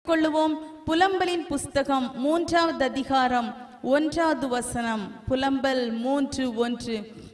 எடுத்துக்கொள்ளுவோம் புலம்பலின் புஸ்தகம் மூன்றாவது அதிகாரம் ஒன்றாவது வசனம் புலம்பல் மூன்று ஒன்று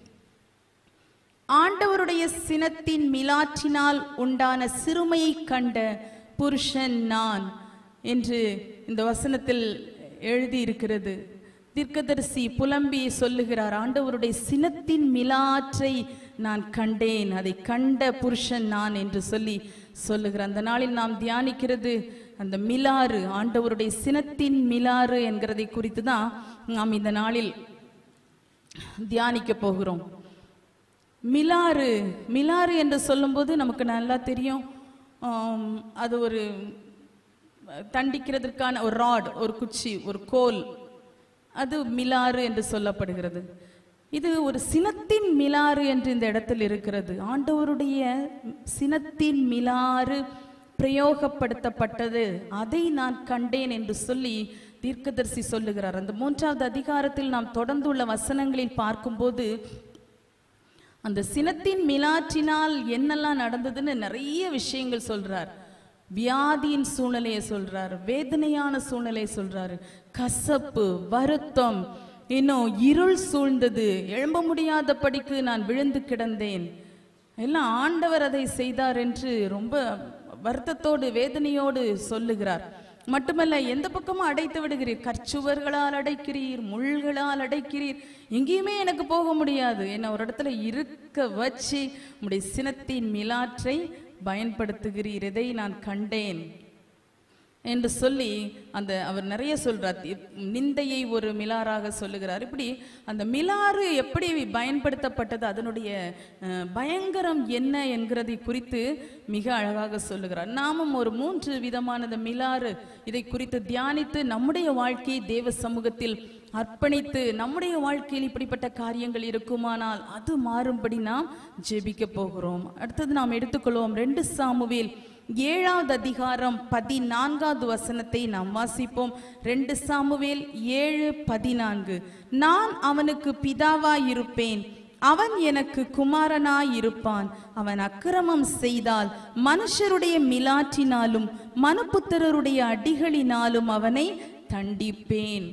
ஆண்டவருடைய சினத்தின் மிலாற்றினால் உண்டான சிறுமையை கண்ட புருஷன் நான் என்று இந்த வசனத்தில் எழுதியிருக்கிறது தீர்க்கதரிசி புலம்பி சொல்லுகிறார் ஆண்டவருடைய சினத்தின் மிலாற்றை நான் கண்டேன் அதை கண்ட புருஷன் நான் என்று சொல்லி சொல்லுகிறார் அந்த நாளில் நாம் தியானிக்கிறது அந்த மிலாறு ஆண்டவருடைய சினத்தின் மிலாறு என்கிறதை குறித்து தான் நாம் இந்த நாளில் தியானிக்க போகிறோம் மிலாறு மிலாறு என்று சொல்லும்போது நமக்கு நல்லா தெரியும் ஆம், அது ஒரு தண்டிக்கிறதுக்கான ஒரு ராட் ஒரு குச்சி ஒரு கோல் அது மிலாறு என்று சொல்லப்படுகிறது இது ஒரு சினத்தின் மிலாறு என்று இந்த இடத்தில் இருக்கிறது ஆண்டவருடைய சினத்தின் மிலாறு பிரயோகப்படுத்தப்பட்டது அதை நான் கண்டேன் என்று சொல்லி தீர்க்கதரிசி சொல்லுகிறார் அந்த மூன்றாவது அதிகாரத்தில் நாம் தொடர்ந்துள்ள வசனங்களில் பார்க்கும்போது அந்த சினத்தின் மிலாற்றினால் என்னெல்லாம் நடந்ததுன்னு நிறைய விஷயங்கள் சொல்றார் வியாதியின் சூழ்நிலையை சொல்றார் வேதனையான சூழ்நிலையை சொல்றாரு கசப்பு வருத்தம் இன்னும் இருள் சூழ்ந்தது எழும்ப முடியாதபடிக்கு நான் விழுந்து கிடந்தேன் எல்லாம் ஆண்டவர் அதை செய்தார் என்று ரொம்ப வருத்தத்தோடு வேதனையோடு சொல்லுகிறார் மட்டுமல்ல எந்த பக்கமும் அடைத்து விடுகிறீர் கற்சுவர்களால் அடைக்கிறீர் முள்களால் அடைக்கிறீர் எங்கேயுமே எனக்கு போக முடியாது என்ன ஒரு இடத்துல இருக்க வச்சு உம்முடைய சினத்தின் மிலாற்றை பயன்படுத்துகிறீர் இதை நான் கண்டேன் என்று சொல்லி அந்த அவர் நிறைய சொல்றார் தி- நிந்தையை ஒரு மிலாறாக சொல்லுகிறார் இப்படி அந்த மிலாறு எப்படி பயன்படுத்தப்பட்டது அதனுடைய அஹ், பயங்கரம் என்ன என்கிறதை குறித்து மிக அழகாக சொல்லுகிறார் நாமும் ஒரு மூன்று விதமான இந்த மிலாறு இதை குறித்து தியானித்து நம்முடைய வாழ்க்கையை தேவ சமூகத்தில் அர்ப்பணித்து நம்முடைய வாழ்க்கையில் இப்படிப்பட்ட காரியங்கள் இருக்குமானால் அது மாறும்படி நாம் ஜெபிக்க போகிறோம் அடுத்தது நாம் எடுத்துக்கொள்வோம் ரெண்டு சாமுவேல் ஏழாவது அதிகாரம் பதினான்காவது வசனத்தை நாம் வாசிப்போம் ரெண்டு சாமுவேல் ஏழு பதினான்கு நான் அவனுக்கு பிதாவாயிருப்பேன் அவன் எனக்கு குமாரனாயிருப்பான் அவன் அக்கிரமம் செய்தால் மனுஷருடைய மிலாற்றினாலும் மனுபுத்திரருடைய அடிகளினாலும் அவனை தண்டிப்பேன்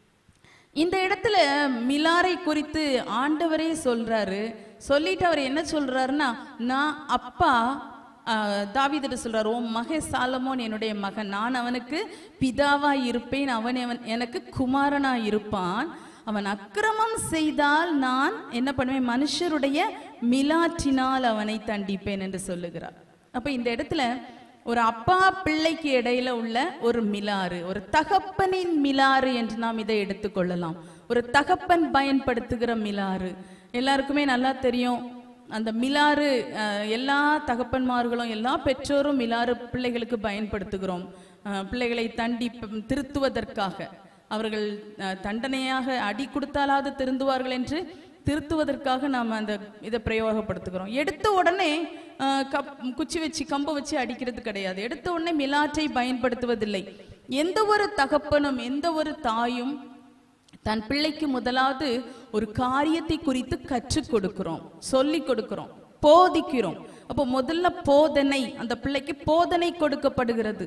இந்த இடத்துல மிலாரை குறித்து ஆண்டவரே சொல்றாரு சொல்லிட்டு அவர் என்ன சொல்றாருன்னா நான் அப்பா தாவிதிட்டு சொல்றாரு உன் மகன் சாலமோன் என்னுடைய மகன் நான் அவனுக்கு பிதாவா இருப்பேன் அவன் அவன் எனக்கு குமாரனா இருப்பான் அவன் அக்கிரமம் செய்தால் நான் என்ன பண்ணுவேன் மனுஷருடைய மிலாற்றினால் அவனை தண்டிப்பேன் என்று சொல்லுகிறார் அப்ப இந்த இடத்துல ஒரு அப்பா பிள்ளைக்கு இடையில உள்ள ஒரு மிலாறு ஒரு தகப்பனின் மிலாறு என்று நாம் இதை எடுத்துக்கொள்ளலாம் ஒரு தகப்பன் பயன்படுத்துகிற மிலாறு எல்லாருக்குமே நல்லா தெரியும் அந்த மிலாறு அஹ், எல்லா தகப்பன்மார்களும் எல்லா பெற்றோரும் மிலாறு பிள்ளைகளுக்கு பயன்படுத்துகிறோம் அஹ், பிள்ளைகளை தண்டி ப- திருத்துவதற்காக அவர்கள் அஹ், தண்டனையாக அடி கொடுத்தாலாவது திருந்துவார்கள் என்று திருத்துவதற்காக நாம் அந்த இதை பிரயோகப்படுத்துகிறோம் எடுத்த உடனே அஹ், கப் குச்சி வச்சு கம்பை வச்சு அடிக்கிறது கிடையாது எடுத்த உடனே மிலாற்றை பயன்படுத்துவதில்லை எந்த ஒரு தகப்பனும் எந்த ஒரு தாயும் தன் பிள்ளைக்கு முதலாவது ஒரு காரியத்தை குறித்து கற்றுக் கொடுக்கிறோம் சொல்லி கொடுக்கிறோம் போதிக்கிறோம் அப்போ முதல்ல போதனை அந்த பிள்ளைக்கு போதனை கொடுக்கப்படுகிறது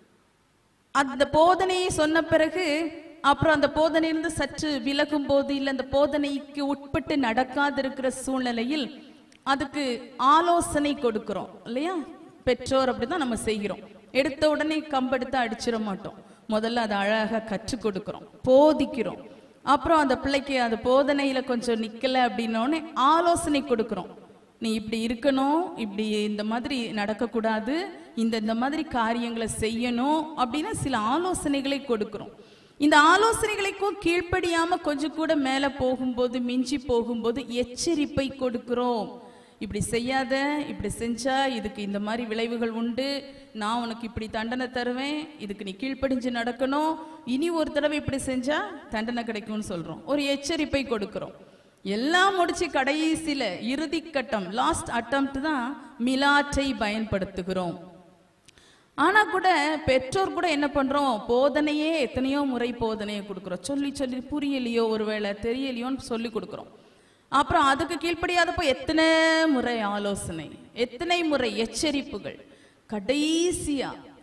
அந்த போதனையை சொன்ன பிறகு அப்புறம் அந்த போதனையிலிருந்து சற்று விலகும் போது இல்லை அந்த போதனைக்கு உட்பட்டு நடக்காதிருக்கிற சூழ்நிலையில் அதுக்கு ஆலோசனை கொடுக்கிறோம் இல்லையா பெற்றோர் அப்படிதான் நம்ம செய்கிறோம் எடுத்த உடனே கம்பெடுத்து அடிச்சிட மாட்டோம் முதல்ல அதை அழகாக கற்றுக் கொடுக்கிறோம் போதிக்கிறோம் அப்புறம் அந்த பிள்ளைக்கு அந்த போதனையில கொஞ்சம் நிக்கல அப்படின்னோடனே ஆலோசனை கொடுக்கிறோம் நீ இப்படி இருக்கணும் இப்படி இந்த மாதிரி நடக்கக்கூடாது இந்த இந்த மாதிரி காரியங்களை செய்யணும் அப்படின்னு சில ஆலோசனைகளை கொடுக்கிறோம் இந்த ஆலோசனைகளுக்கும் கீழ்ப்படியாம கொஞ்சம் கூட மேல போகும்போது மிஞ்சி போகும்போது எச்சரிப்பை கொடுக்கிறோம் இப்படி செய்யாத இப்படி செஞ்சா இதுக்கு இந்த மாதிரி விளைவுகள் உண்டு நான் உனக்கு இப்படி தண்டனை தருவேன் இதுக்கு நீ கீழ்ப்படிஞ்சு நடக்கணும் இனி ஒரு தடவை இப்படி செஞ்சா தண்டனை கிடைக்கும்னு சொல்றோம் ஒரு எச்சரிப்பை கொடுக்கிறோம் எல்லாம் முடிச்சு கடைசியில இறுதி கட்டம் லாஸ்ட் அட்டம்ப்ட் தான் மிலாற்றை பயன்படுத்துகிறோம் ஆனா கூட பெற்றோர் கூட என்ன பண்றோம் போதனையே எத்தனையோ முறை போதனையை கொடுக்குறோம் சொல்லி சொல்லி புரியலையோ ஒருவேளை தெரியலையோன்னு சொல்லி கொடுக்குறோம் அப்புறம் அதுக்கு கீழ்ப்படியாதப்போ எத்தனை முறை ஆலோசனை எத்தனை முறை எச்சரிப்புகள் கடைசியா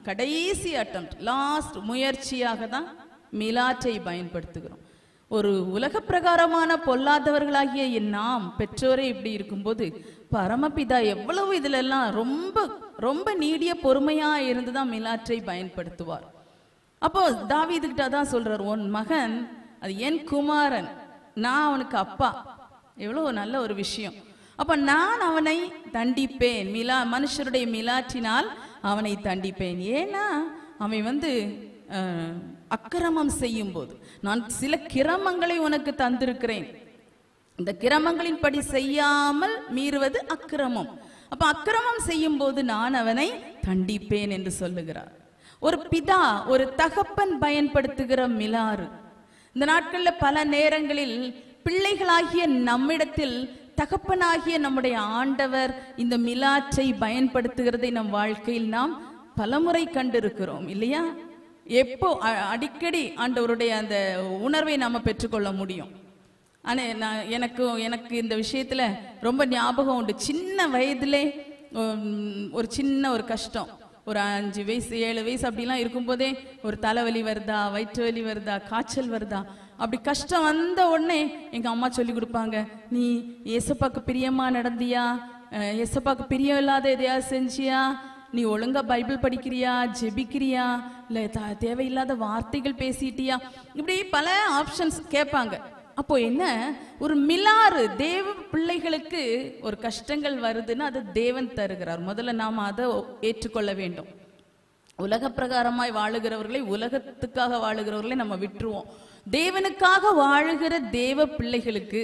கடைசி அட்டம் லாஸ்ட் முயற்சியாக தான் மிலாற்றை பயன்படுத்துகிறோம் ஒரு உலக பிரகாரமான பொல்லாதவர்களாகிய நாம் பெற்றோரே இப்படி இருக்கும்போது பரமபிதா எவ்வளவு இதுல எல்லாம் ரொம்ப ரொம்ப நீடிய பொறுமையா இருந்து தான் மிலாற்றை பயன்படுத்துவார் அப்போ தாவீதுகிட்ட தான் சொல்றார் உன் மகன் அது என் குமாரன் நான் அவனுக்கு அப்பா எவ்வளவு நல்ல ஒரு விஷயம் அப்ப நான் அவனை தண்டிப்பேன் மிலா மனுஷருடைய மிலாற்றினால் அவனை தண்டிப்பேன் ஏன்னா அவன் வந்து அஹ், அக்கிரமம் செய்யும் போது நான் சில கிரமங்களை உனக்கு தந்திருக்கிறேன் இந்த கிரமங்களின்படி செய்யாமல் மீறுவது அக்கிரமம் அப்ப அக்கிரமம் செய்யும் போது நான் அவனை தண்டிப்பேன் என்று சொல்லுகிறார் ஒரு பிதா ஒரு தகப்பன் பயன்படுத்துகிற மிலாறு இந்த நாட்கள்ல பல நேரங்களில் பிள்ளைகளாகிய நம்மிடத்தில் தகப்பனாகிய நம்முடைய ஆண்டவர் இந்த மிலாற்றை பயன்படுத்துகிறதை நம் வாழ்க்கையில் நாம் பலமுறை கண்டிருக்கிறோம் இல்லையா எப்போ அ- அடிக்கடி ஆண்டவருடைய அந்த உணர்வை நாம பெற்றுக்கொள்ள முடியும் ஆனா நான் எனக்கு எனக்கு இந்த விஷயத்துல ரொம்ப ஞாபகம் உண்டு சின்ன வயதிலே உம், ஒரு சின்ன ஒரு கஷ்டம் ஒரு அஞ்சு வயசு ஏழு வயசு அப்படிலாம் இருக்கும்போதே ஒரு தலைவலி வருதா வயிற்று வலி வருதா காய்ச்சல் வருதா அப்படி கஷ்டம் வந்த உடனே எங்க அம்மா சொல்லி கொடுப்பாங்க நீ ஏசப்பாக்கு பிரியமா நடந்தியா அஹ், ஏசப்பாக்கு பிரியம் இல்லாத எதையாவது செஞ்சியா நீ ஒழுங்கா பைபிள் படிக்கிறியா ஜெபிக்கிறியா இல்ல த- தேவையில்லாத வார்த்தைகள் பேசிட்டியா இப்படி பல ஆப்ஷன்ஸ் கேட்பாங்க அப்போ என்ன ஒரு மிலாறு தேவ பிள்ளைகளுக்கு ஒரு கஷ்டங்கள் வருதுன்னா அது தேவன் தருகிறார் முதல்ல நாம அதை ஏற்றுக்கொள்ள வேண்டும் உலக பிரகாரமாய் வாழுகிறவர்களை உலகத்துக்காக வாழுகிறவர்களை நம்ம விட்டுருவோம் தேவனுக்காக வாழுகிற தேவ பிள்ளைகளுக்கு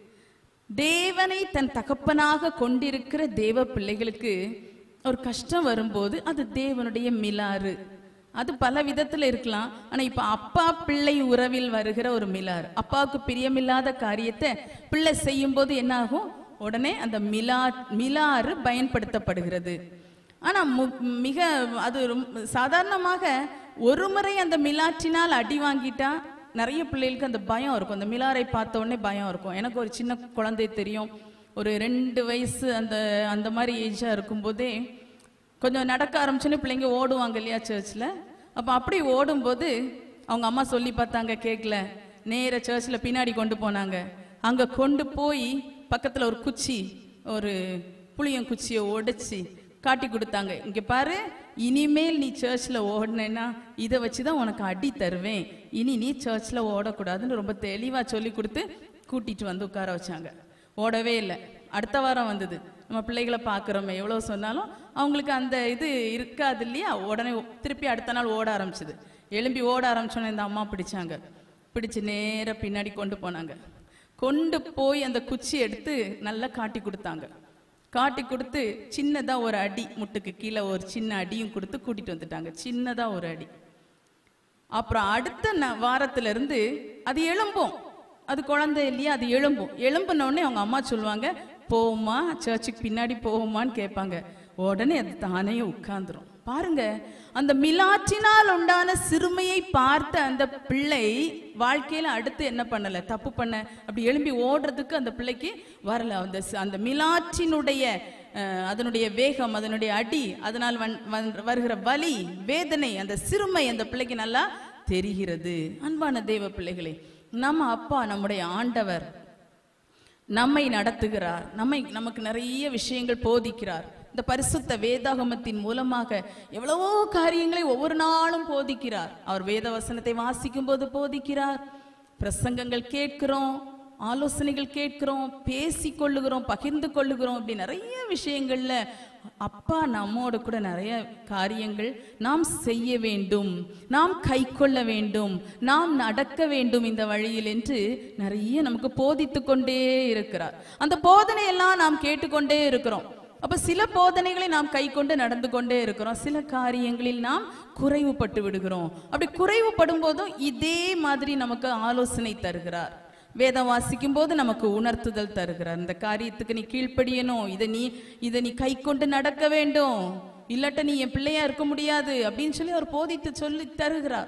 தேவனை தன் தகப்பனாக கொண்டிருக்கிற தேவ பிள்ளைகளுக்கு ஒரு கஷ்டம் வரும்போது அது தேவனுடைய மிலாறு அது பல விதத்துல இருக்கலாம் ஆனா இப்ப அப்பா பிள்ளை உறவில் வருகிற ஒரு மிலாறு அப்பாவுக்கு பிரியமில்லாத காரியத்தை பிள்ளை செய்யும் போது என்ன ஆகும் உடனே அந்த மிலா மிலாறு பயன்படுத்தப்படுகிறது ஆனா மு- மிக அது ரொம்ப சாதாரணமாக ஒரு முறை அந்த மிலாற்றினால் அடி வாங்கிட்டா நிறைய பிள்ளைகளுக்கு அந்த பயம் இருக்கும் அந்த மிலாரை பார்த்த உடனே பயம் இருக்கும் எனக்கு ஒரு சின்ன குழந்தை தெரியும் ஒரு ரெண்டு வயசு அந்த அந்த மாதிரி ஏஜா இருக்கும்போதே கொஞ்சம் நடக்க ஆரம்பிச்சோன்னே பிள்ளைங்க ஓடுவாங்க இல்லையா சர்ச்சில் அப்போ அப்படி ஓடும்போது அவங்க அம்மா சொல்லி பார்த்தாங்க கேட்கல நேர சர்ச்சில் பின்னாடி கொண்டு போனாங்க அங்கே கொண்டு போய் பக்கத்தில் ஒரு குச்சி ஒரு புளியம் குச்சியை உடைச்சி காட்டி கொடுத்தாங்க இங்கே பாரு இனிமேல் நீ சர்ச்சில் ஓடினேன்னா இதை வச்சு தான் உனக்கு அடி தருவேன் இனி நீ சர்ச்சில் ஓடக்கூடாதுன்னு ரொம்ப தெளிவாக சொல்லி கொடுத்து கூட்டிட்டு வந்து உட்கார வச்சாங்க ஓடவே இல்லை அடுத்த வாரம் வந்தது நம்ம பிள்ளைகளை பார்க்குறோமே எவ்வளோ சொன்னாலும் அவங்களுக்கு அந்த இது இருக்காது இல்லையா உடனே திருப்பி அடுத்த நாள் ஓட ஆரம்பிச்சது எழும்பி ஓட ஆரம்பிச்சோன்னே இந்த அம்மா பிடிச்சாங்க பிடிச்சு நேரா பின்னாடி கொண்டு போனாங்க கொண்டு போய் அந்த குச்சி எடுத்து நல்லா காட்டி கொடுத்தாங்க காட்டி கொடுத்து சின்னதா ஒரு அடி முட்டுக்கு கீழே ஒரு சின்ன அடியும் கொடுத்து கூட்டிட்டு வந்துட்டாங்க சின்னதா ஒரு அடி அப்புறம் அடுத்த ந- வாரத்துல இருந்து அது எழும்பும் அது குழந்தை இல்லையா அது எழும்பும் எழும்பின உடனே அவங்க அம்மா சொல்லுவாங்க போவோமா சர்ச்சுக்கு பின்னாடி போவோமான்னு கேட்பாங்க உடனே அது தானே உட்கார்ந்துரும் பாருங்க அந்த மிலாற்றினால் உண்டான சிறுமையை பார்த்த அந்த பிள்ளை வாழ்க்கையில அடுத்து என்ன பண்ணல தப்பு பண்ண அப்படி எழும்பி ஓடுறதுக்கு அந்த பிள்ளைக்கு வரல அந்த சி- அந்த மிலாற்றினுடைய அஹ், அதனுடைய வேகம் அதனுடைய அடி அதனால் வந்- வந்- வருகிற வலி வேதனை அந்த சிறுமை அந்த பிள்ளைக்கு நல்லா தெரிகிறது அன்பான தேவ பிள்ளைகளே நம்ம அப்பா நம்முடைய ஆண்டவர் நம்மை நடத்துகிறார் நம்மை நமக்கு நிறைய விஷயங்கள் போதிக்கிறார் இந்த பரிசுத்த வேதாகமத்தின் மூலமாக எவ்வளவோ காரியங்களை ஒவ்வொரு நாளும் போதிக்கிறார் அவர் வேத வசனத்தை வாசிக்கும் போது போதிக்கிறார் பிரசங்கங்கள் கேட்கிறோம் ஆலோசனைகள் கேட்கிறோம் பேசி கொள்ளுகிறோம் பகிர்ந்து கொள்ளுகிறோம் இப்படி நிறைய விஷயங்கள்ல அப்பா நம்மோடு கூட நிறைய காரியங்கள் நாம் செய்ய வேண்டும் நாம் கை கொள்ள வேண்டும் நாம் நடக்க வேண்டும் இந்த வழியில் என்று நிறைய நமக்கு போதித்து கொண்டே இருக்கிறார் அந்த போதனையெல்லாம் நாம் கேட்டுக்கொண்டே இருக்கிறோம் அப்ப சில போதனைகளை நாம் கை கொண்டு நடந்து கொண்டே இருக்கிறோம் சில காரியங்களில் நாம் குறைவுபட்டு விடுகிறோம் அப்படி குறைவுபடும் போதும் இதே மாதிரி நமக்கு ஆலோசனை தருகிறார் வேதம் வாசிக்கும் போது நமக்கு உணர்த்துதல் தருகிறார் இந்த காரியத்துக்கு நீ கீழ்ப்படியணும் இதை நீ இதை நீ கை கொண்டு நடக்க வேண்டும் இல்லாட்ட நீ என் பிள்ளையா இருக்க முடியாது அப்படின்னு சொல்லி அவர் போதித்து சொல்லி தருகிறார்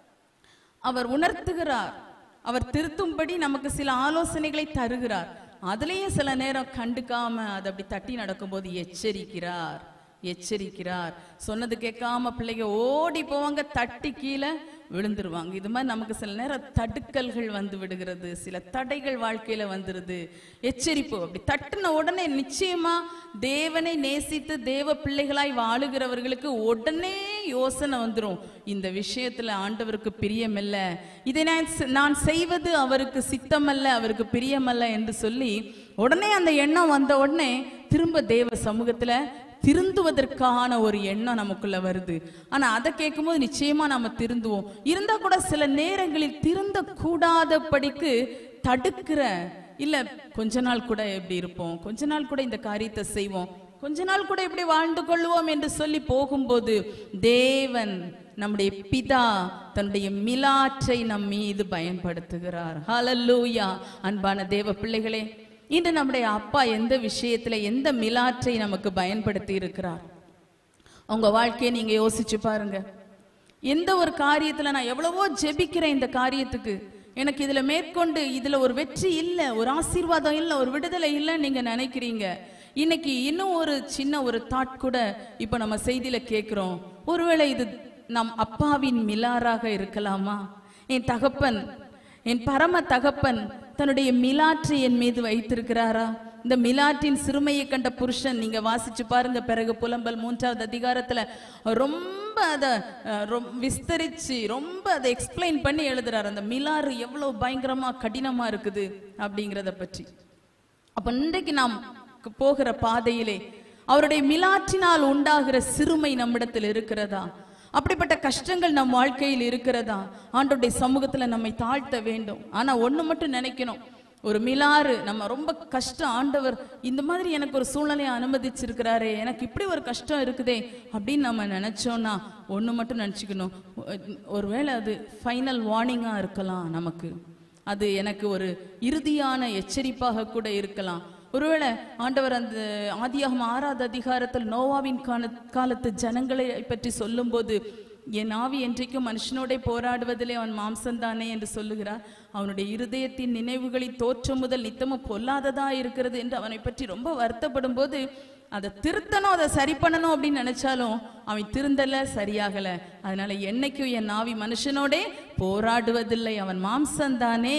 அவர் உணர்த்துகிறார் அவர் திருத்தும்படி நமக்கு சில ஆலோசனைகளை தருகிறார் அதுலயும் சில நேரம் கண்டுக்காம அதை அப்படி தட்டி நடக்கும்போது எச்சரிக்கிறார் எச்சரிக்கிறார் சொன்னது கேட்காம பிள்ளைங்க ஓடி போவாங்க தட்டி கீழே விழுந்துருவாங்க இது மாதிரி நமக்கு சில நேரம் தடுக்கல்கள் வந்து விடுகிறது சில தடைகள் வாழ்க்கையில வந்துருது எச்சரிப்பு அப்படி தட்டுன உடனே நிச்சயமா தேவனை நேசித்து தேவ பிள்ளைகளாய் வாழுகிறவர்களுக்கு உடனே யோசனை வந்துரும் இந்த விஷயத்துல ஆண்டவருக்கு பிரியமில்ல இதை நான் செ- நான் செய்வது அவருக்கு சித்தமல்ல அவருக்கு பிரியமல்ல என்று சொல்லி உடனே அந்த எண்ணம் வந்த உடனே திரும்ப தேவ சமூகத்துல திருந்துவதற்கான ஒரு எண்ணம் நமக்குள்ள வருது ஆனா அதை கேட்கும்போது நிச்சயமா நாம திருந்துவோம் இருந்தா கூட சில நேரங்களில் திருந்த கூடாதபடிக்கு தடுக்கிற இல்ல கொஞ்ச நாள் கூட எப்படி இருப்போம் கொஞ்ச நாள் கூட இந்த காரியத்தை செய்வோம் கொஞ்ச நாள் கூட இப்படி வாழ்ந்து கொள்வோம் என்று சொல்லி போகும்போது தேவன் நம்முடைய பிதா தன்னுடைய மிலாற்றை நம் மீது பயன்படுத்துகிறார் ஹalleluya அன்பான தேவ பிள்ளைகளே இன்று நம்முடைய அப்பா எந்த விஷயத்துல எந்த மிலாற்றை நமக்கு பயன்படுத்தி இருக்கிறார் உங்க வாழ்க்கையை நீங்க யோசிச்சு பாருங்க எந்த ஒரு காரியத்துல நான் எவ்வளவோ ஜெபிக்கிறேன் இந்த காரியத்துக்கு எனக்கு இதுல மேற்கொண்டு இதுல ஒரு வெற்றி இல்ல ஒரு ஆசீர்வாதம் இல்ல ஒரு விடுதலை இல்லைன்னு நீங்க நினைக்கிறீங்க இன்னைக்கு இன்னும் ஒரு சின்ன ஒரு தாட் கூட இப்ப நம்ம செய்தியில கேட்கிறோம் ஒருவேளை இது நம் அப்பாவின் மிலாராக இருக்கலாமா என் தகப்பன் என் பரம தகப்பன் தன்னுடைய மிலாற்றை என் மீது வைத்திருக்கிறாரா இந்த மிலாற்றின் சிறுமையை கண்ட புருஷன் நீங்க வாசிச்சு பாருங்க பிறகு புலம்பல் மூன்றாவது அதிகாரத்துல ரொம்ப அதை அஹ், ரொம்- விஸ்தரிச்சு ரொம்ப அதை எக்ஸ்பிளைன் பண்ணி எழுதுறாரு அந்த மிலாறு எவ்வளவு பயங்கரமா கடினமா இருக்குது அப்படிங்கிறத பற்றி அப்ப இன்றைக்கு நாம் க- போகிற பாதையிலே அவருடைய மிலாற்றினால் உண்டாகிற சிறுமை நம்மிடத்தில் இருக்கிறதா அப்படிப்பட்ட கஷ்டங்கள் நம் வாழ்க்கையில் இருக்கிறதா ஆண்டோடைய சமூகத்துல நம்மை தாழ்த்த வேண்டும் ஆனா ஒண்ணு மட்டும் நினைக்கணும் ஒரு மிலாறு நம்ம ரொம்ப கஷ்டம் ஆண்டவர் இந்த மாதிரி எனக்கு ஒரு சூழ்நிலையை அனுமதிச்சிருக்கிறாரே எனக்கு இப்படி ஒரு கஷ்டம் இருக்குதே அப்படின்னு நம்ம நினைச்சோம்னா ஒண்ணு மட்டும் நினைச்சுக்கணும் ஒ- ஒருவேளை அது ஃபைனல் வார்னிங்கா இருக்கலாம் நமக்கு அது எனக்கு ஒரு இறுதியான எச்சரிப்பாக கூட இருக்கலாம் ஒருவேளை ஆண்டவர் அந்த ஆதியாகம ஆறாவது அதிகாரத்தில் நோவாவின் கால காலத்து ஜனங்களை பற்றி சொல்லும்போது என் ஆவி என்றைக்கும் மனுஷனோட போராடுவதிலே அவன் மாம்சம்தானே என்று சொல்லுகிறார் அவனுடைய இருதயத்தின் நினைவுகளின் தோற்றம் முதல் நித்தமும் பொல்லாததா இருக்கிறது என்று அவனை பற்றி ரொம்ப வருத்தப்படும் போது அதை திருத்தணும் அதை சரி பண்ணணும் அப்படின்னு நினைச்சாலும் அவன் திருந்தல சரியாகல அதனால என்னைக்கும் என் ஆவி மனுஷனோடே போராடுவதில்லை அவன் மாம்சம்தானே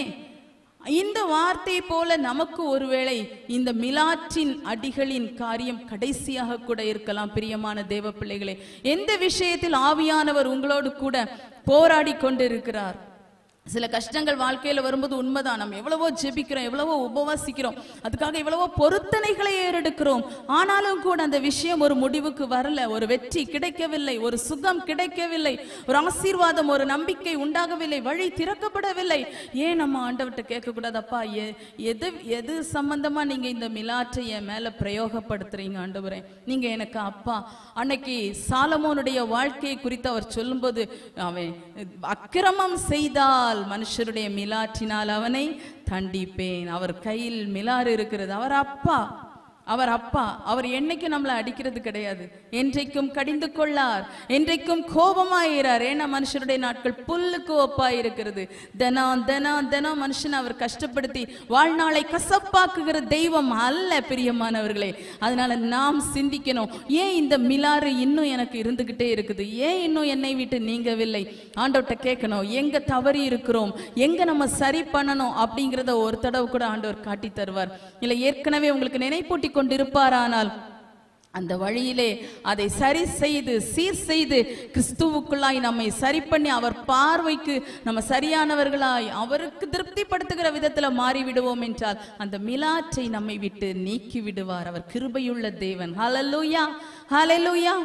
இந்த வார்த்தை போல நமக்கு ஒருவேளை இந்த மிலாற்றின் அடிகளின் காரியம் கடைசியாக கூட இருக்கலாம் பிரியமான தேவ பிள்ளைகளே எந்த விஷயத்தில் ஆவியானவர் உங்களோடு கூட போராடி கொண்டிருக்கிறார் சில கஷ்டங்கள் வாழ்க்கையில வரும்போது உண்மைதான் நம்ம எவ்வளவோ ஜெபிக்கிறோம் எவ்வளவோ உபவாசிக்கிறோம் அதுக்காக எவ்வளவோ பொருத்தனைகளை ஏறெடுக்கிறோம் ஆனாலும் கூட அந்த விஷயம் ஒரு முடிவுக்கு வரல ஒரு வெற்றி கிடைக்கவில்லை ஒரு சுகம் கிடைக்கவில்லை ஒரு ஆசீர்வாதம் ஒரு நம்பிக்கை உண்டாகவில்லை வழி திறக்கப்படவில்லை ஏன் நம்ம ஆண்டவர்கிட்ட கேட்கக்கூடாதப்பா எ எது எது சம்பந்தமா நீங்க இந்த மிலாற்றை என் மேல பிரயோகப்படுத்துறீங்க ஆண்டவரே நீங்க எனக்கு அப்பா அன்னைக்கு சாலமோனுடைய வாழ்க்கையை குறித்து அவர் சொல்லும்போது அவன் அக்கிரமம் செய்தால் மனுஷருடைய மிலாற்றினால் அவனை தண்டிப்பேன் அவர் கையில் மிலாறு இருக்கிறது அவர் அப்பா அவர் அப்பா அவர் என்னைக்கும் நம்மளை அடிக்கிறது கிடையாது என்றைக்கும் கடிந்து கொள்ளார் என்றைக்கும் கோபமாயிறார் ஏன்னா மனுஷருடைய நாட்கள் புல்லுக்கு ஒப்பாய் இருக்கிறது தினம் தினம் தினம் மனுஷனை அவர் கஷ்டப்படுத்தி வாழ்நாளை கசப்பாக்குகிற தெய்வம் அல்ல பிரியமானவர்களே அதனால நாம் சிந்திக்கணும் ஏன் இந்த மிலாறு இன்னும் எனக்கு இருந்துகிட்டே இருக்குது ஏன் இன்னும் என்னை விட்டு நீங்கவில்லை ஆண்டவர்கிட்ட கேட்கணும் எங்க தவறி இருக்கிறோம் எங்க நம்ம சரி பண்ணணும் அப்படிங்கிறத ஒரு தடவை கூட ஆண்டவர் காட்டி தருவார் இல்ல ஏற்கனவே உங்களுக்கு நினைப்பூட்டி கொண்டிருப்பாரானால் அந்த வழியிலே அதை சரி செய்து சீர் செய்து கிறிஸ்துவுக்குள்ளாய் நம்மை சரி பண்ணி அவர் பார்வைக்கு நம்ம சரியானவர்களாய் அவருக்கு திருப்திப்படுத்துகிற விதத்துல மாறி விடுவோம் என்றால் அந்த மிலாற்றை நம்மை விட்டு நீக்கி விடுவார் அவர் கிருபையுள்ள தேவன் ஹalleluya ஹalleluya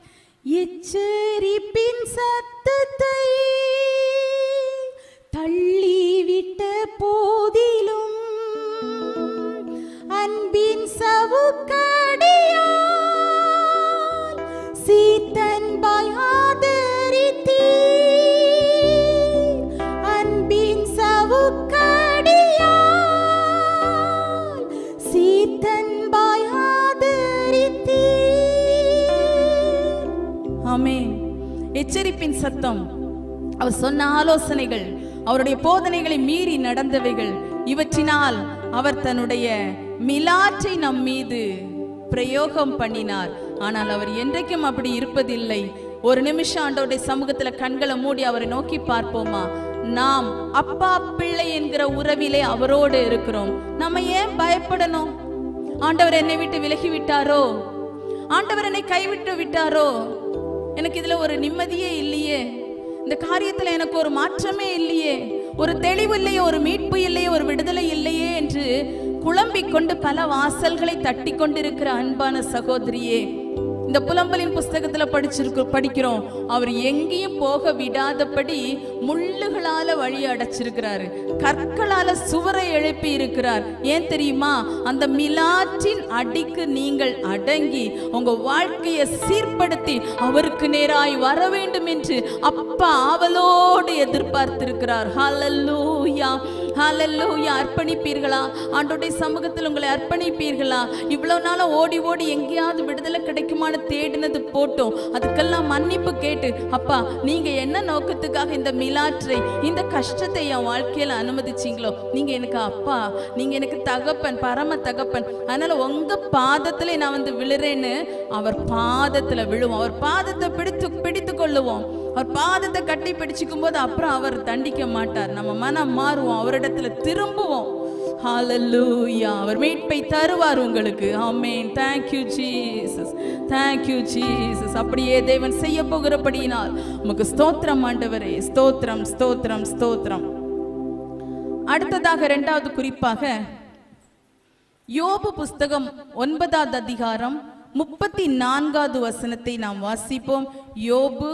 எச்சரிப்பின் சத்தத்தை தள்ளிவிட்ட போதிலும் அன்பின் சவுக்கடியால் சீத்தன் பாயாதரித்தீ அன்பின் சவுக்கடியால் சீத்தன் பாயாதரித்தீ ஆமென் எச்சரிப்பின் சத்தம் அவர் சொன்ன ஆலோசனைகள் அவருடைய போதனைகளை மீறி நடந்தவைகள் இவற்றினால் அவர் தன்னுடைய மிலாற்றை நம் மீது பிரயோகம் பண்ணினார் ஆனால் அவர் என்றைக்கும் அப்படி இருப்பதில்லை ஒரு நிமிஷம் ஆண்டவருடைய சமூகத்துல கண்களை மூடி அவரை நோக்கி பார்ப்போமா நாம் அப்பா பிள்ளை என்கிற உறவிலே அவரோடு இருக்கிறோம் நம்ம ஏன் பயப்படணும் ஆண்டவர் என்னை விட்டு விலகி விட்டாரோ ஆண்டவர் என்னை கைவிட்டு விட்டாரோ எனக்கு இதுல ஒரு நிம்மதியே இல்லையே இந்த காரியத்துல எனக்கு ஒரு மாற்றமே இல்லையே ஒரு தெளிவு இல்லையே ஒரு மீட்பு இல்லையே ஒரு விடுதலை இல்லையே என்று குழம்பிக் கொண்டு பல வாசல்களை தட்டி கொண்டிருக்கிற அன்பான சகோதரியே இந்த புலம்பலின் புஸ்தகத்துல படிச்சிருக்கு படிக்கிறோம் அவர் எங்கேயும் போக விடாதபடி முள்ளுகளால வழி அடைச்சிருக்கிறாரு கற்களால சுவரை எழுப்பி இருக்கிறார் ஏன் தெரியுமா அந்த மிலாற்றின் அடிக்கு நீங்கள் அடங்கி உங்க வாழ்க்கையை சீர்படுத்தி அவருக்கு நேராய் வர வேண்டும் என்று அப்பா ஆவலோடு எதிர்பார்த்திருக்கிறார் ஹalleluya ஹalleluya அர்ப்பணிப்பீர்களா ஆண்டோடைய சமூகத்தில் உங்களை அர்ப்பணிப்பீர்களா இவ்வளவு நாளா ஓடி ஓடி எங்கேயாவது விடுதலை கிடைக்குமான்னு தேடினது போட்டோம் அதுக்கெல்லாம் மன்னிப்பு கேட்டு அப்பா நீங்க என்ன நோக்கத்துக்காக இந்த மிலாற்றை இந்த கஷ்டத்தை என் வாழ்க்கையில அனுமதிச்சீங்களோ நீங்க எனக்கு அப்பா நீங்க எனக்கு தகப்பன் பரம தகப்பன் அதனால உங்க பாதத்துல நான் வந்து விழுறேன்னு அவர் பாதத்துல விழுவோம் அவர் பாதத்தை பிடித்து பிடித்து கொள்ளுவோம் அவர் பாதத்தை கட்டி பிடிச்சுக்கும் போது அப்புறம் அவர் தண்டிக்க மாட்டார் நம்ம மனம் மாறுவோம் அவரிடத்துல திரும்புவோம் ஹalleluya அவர் மீட்பை தருவார் உங்களுக்கு ஆமென் thank you Jesus thank you Jesus அப்படியே தேவன் செய்ய போகிறபடியினால் உமக்கு ஸ்தோத்திரம் ஆண்டவரே ஸ்தோத்திரம் ஸ்தோத்திரம் ஸ்தோத்திரம் அடுத்ததாக இரண்டாவது குறிப்பாக யோபு புஸ்தகம் ஒன்பதாவது அதிகாரம் முப்பத்தி நான்காவது வசனத்தை நாம் வாசிப்போம் யோபு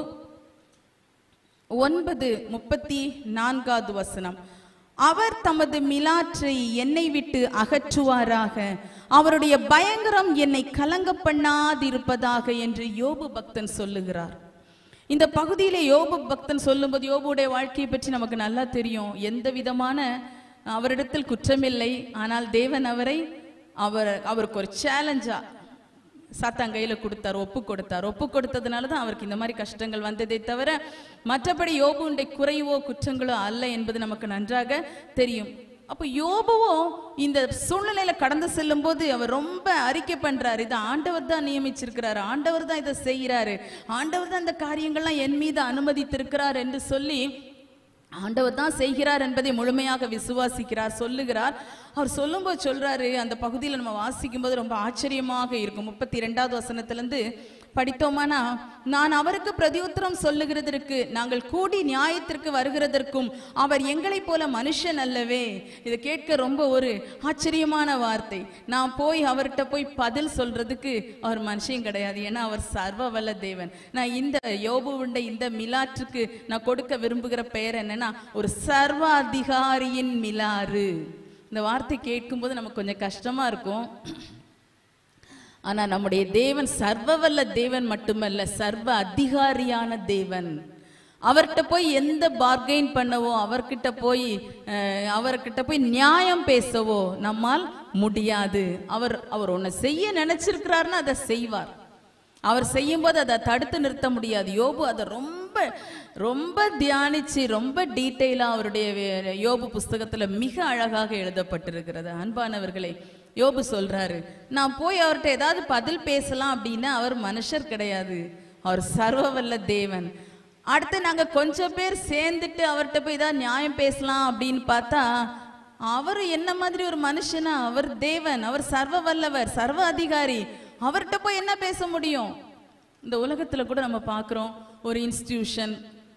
ஒன்பது முப்பத்தி நான்காவது வசனம் அவர் தமது மிலாற்றை என்னை விட்டு அகற்றுவாராக அவருடைய பயங்கரம் என்னை கலங்க பண்ணாதிருப்பதாக என்று யோபு பக்தன் சொல்லுகிறார் இந்த பகுதியிலே யோபு பக்தன் சொல்லும்போது யோபுடைய வாழ்க்கையை பற்றி நமக்கு நல்லா தெரியும் எந்த விதமான அவரிடத்தில் குற்றமில்லை ஆனால் தேவன் அவரை அவர் அவருக்கு ஒரு சேலஞ்சா சாத்தான் கையில கொடுத்தார் ஒப்பு கொடுத்தார் ஒப்பு கொடுத்ததுனால தான் அவருக்கு இந்த மாதிரி கஷ்டங்கள் வந்ததே தவிர மற்றபடி யோபுடைய குறைவோ குற்றங்களோ அல்ல என்பது நமக்கு நன்றாக தெரியும் அப்போ யோபுவும் இந்த சூழ்நிலையில கடந்து செல்லும் போது அவர் ரொம்ப அறிக்கை பண்றாரு இது ஆண்டவர் தான் நியமிச்சிருக்கிறாரு ஆண்டவர் தான் இதை செய்கிறாரு ஆண்டவர் தான் இந்த காரியங்கள்லாம் என் மீது அனுமதித்திருக்கிறார் என்று சொல்லி ஆண்டவர் தான் செய்கிறார் என்பதை முழுமையாக விசுவாசிக்கிறார் சொல்லுகிறார் அவர் சொல்லும்போது சொல்றாரு அந்த பகுதியில் நம்ம வாசிக்கும் போது ரொம்ப ஆச்சரியமாக இருக்கும் முப்பத்தி ரெண்டாவது வசனத்திலிருந்து படித்தோமானா நான் அவருக்கு பிரதியுத்தரம் சொல்லுகிறதற்கு நாங்கள் கூடி நியாயத்திற்கு வருகிறதற்கும் அவர் எங்களைப் போல மனுஷன் அல்லவே இதை கேட்க ரொம்ப ஒரு ஆச்சரியமான வார்த்தை நான் போய் அவர்கிட்ட போய் பதில் சொல்றதுக்கு அவர் மனுஷன் கிடையாது ஏன்னா அவர் சர்வ வல்ல தேவன் நான் இந்த யோபுவுண்ட இந்த மிலாற்றுக்கு நான் கொடுக்க விரும்புகிற பெயர் என்னன்னா ஒரு சர்வ அதிகாரியின் மிலாறு இந்த வார்த்தை கேட்கும்போது நமக்கு கொஞ்சம் கஷ்டமா இருக்கும் ஆனா நம்முடைய தேவன் சர்வவல்ல தேவன் மட்டுமல்ல சர்வ அதிகாரியான தேவன் அவர்கிட்ட போய் எந்த பார்கெயின் பண்ணவோ அவர்கிட்ட போய் அஹ், அவர்கிட்ட போய் நியாயம் பேசவோ நம்மால் முடியாது அவர் அவர் ஒன்றை செய்ய நினைச்சிருக்கிறாருன்னா அதை செய்வார் அவர் செய்யும்போது அதை தடுத்து நிறுத்த முடியாது யோபு அதை ரொம்ப ரொம்ப தியானிச்சு ரொம்ப டீட்டெயிலா அவருடைய வே- யோபு புஸ்தகத்துல மிக அழகாக எழுதப்பட்டிருக்கிறது அன்பானவர்களே யோபு சொல்றாரு நான் போய் அவர்கிட்ட ஏதாவது பதில் பேசலாம் அப்படின்னா அவர் மனுஷர் கிடையாது அவர் சர்வவல்ல தேவன் அடுத்து நாங்க கொஞ்சம் பேர் சேர்ந்துட்டு அவர்கிட்ட போய் ஏதாவது நியாயம் பேசலாம் அப்படின்னு பார்த்தா அவர் என்ன மாதிரி ஒரு மனுஷனா அவர் தேவன் அவர் சர்வ வல்லவர் சர்வ அதிகாரி அவர்கிட்ட போய் என்ன பேச முடியும் இந்த உலகத்துல கூட நம்ம பார்க்குறோம் ஒரு இன்ஸ்டிடியூஷன்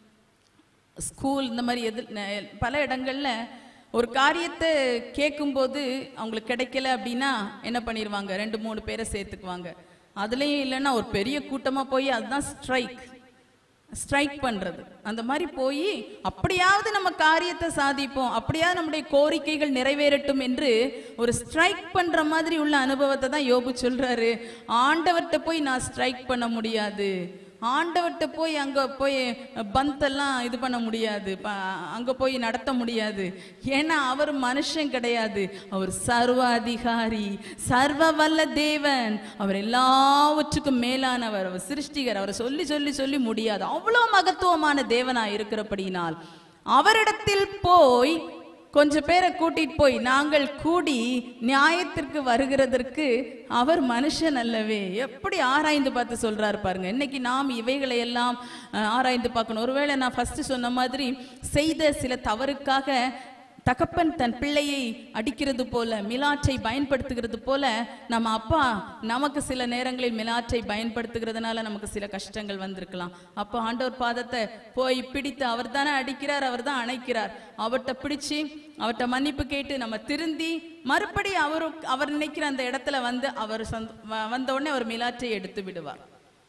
ஸ்கூல் இந்த மாதிரி எது ந- பல இடங்கள்ல ஒரு காரியத்தை கேட்கும்போது அவங்களுக்கு கிடைக்கல அப்படின்னா என்ன பண்ணிடுவாங்க ரெண்டு மூணு பேரை சேர்த்துக்குவாங்க அதுலேயும் இல்லைன்னா ஒரு பெரிய கூட்டமா போய் அதுதான் ஸ்ட்ரைக் ஸ்ட்ரைக் பண்றது அந்த மாதிரி போய் அப்படியாவது நம்ம காரியத்தை சாதிப்போம் அப்படியாவது நம்முடைய கோரிக்கைகள் நிறைவேறட்டும் என்று ஒரு ஸ்ட்ரைக் பண்ற மாதிரி உள்ள அனுபவத்தை தான் யோபு சொல்றாரு ஆண்டவர்கிட்ட போய் நான் ஸ்ட்ரைக் பண்ண முடியாது ஆண்டவர்கிட்ட போய் அங்க போய் பந்தெல்லாம் இது பண்ண முடியாது ப- அங்க போய் நடத்த முடியாது ஏன்னா அவர் மனுஷன் கிடையாது அவர் சர்வ அதிகாரி சர்வ வல்ல தேவன் அவர் எல்லாவற்றுக்கும் மேலானவர் அவர் சிருஷ்டிகர் அவரை சொல்லி சொல்லி சொல்லி முடியாது அவ்வளோ மகத்துவமான தேவனா இருக்கிறபடியினால் அவரிடத்தில் போய் கொஞ்சம் பேரை கூட்டிட்டு போய் நாங்கள் கூடி நியாயத்திற்கு வருகிறதற்கு அவர் மனுஷன் அல்லவே எப்படி ஆராய்ந்து பார்த்து சொல்றாரு பாருங்க இன்னைக்கு நாம் இவைகளை எல்லாம் அஹ், ஆராய்ந்து பார்க்கணும் ஒருவேளை நான் ஃபர்ஸ்ட் சொன்ன மாதிரி செய்த சில தவறுக்காக தகப்பன் தன் பிள்ளையை அடிக்கிறது போல மிலாற்றை பயன்படுத்துகிறது போல நம்ம அப்பா நமக்கு சில நேரங்களில் மிலாற்றை பயன்படுத்துகிறதுனால நமக்கு சில கஷ்டங்கள் வந்திருக்கலாம் அப்போ ஆண்டவர் பாதத்தை போய் பிடித்து அவர் தானே அடிக்கிறார் அவர் தான் அணைக்கிறார் அவர்கிட்ட பிடிச்சு அவர்கிட்ட மன்னிப்பு கேட்டு நம்ம திருந்தி மறுபடி அவர் அவர் நினைக்கிற அந்த இடத்துல வந்து அவர் சந்த- வ- வந்த உடனே அவர் மிலாற்றை எடுத்து விடுவார்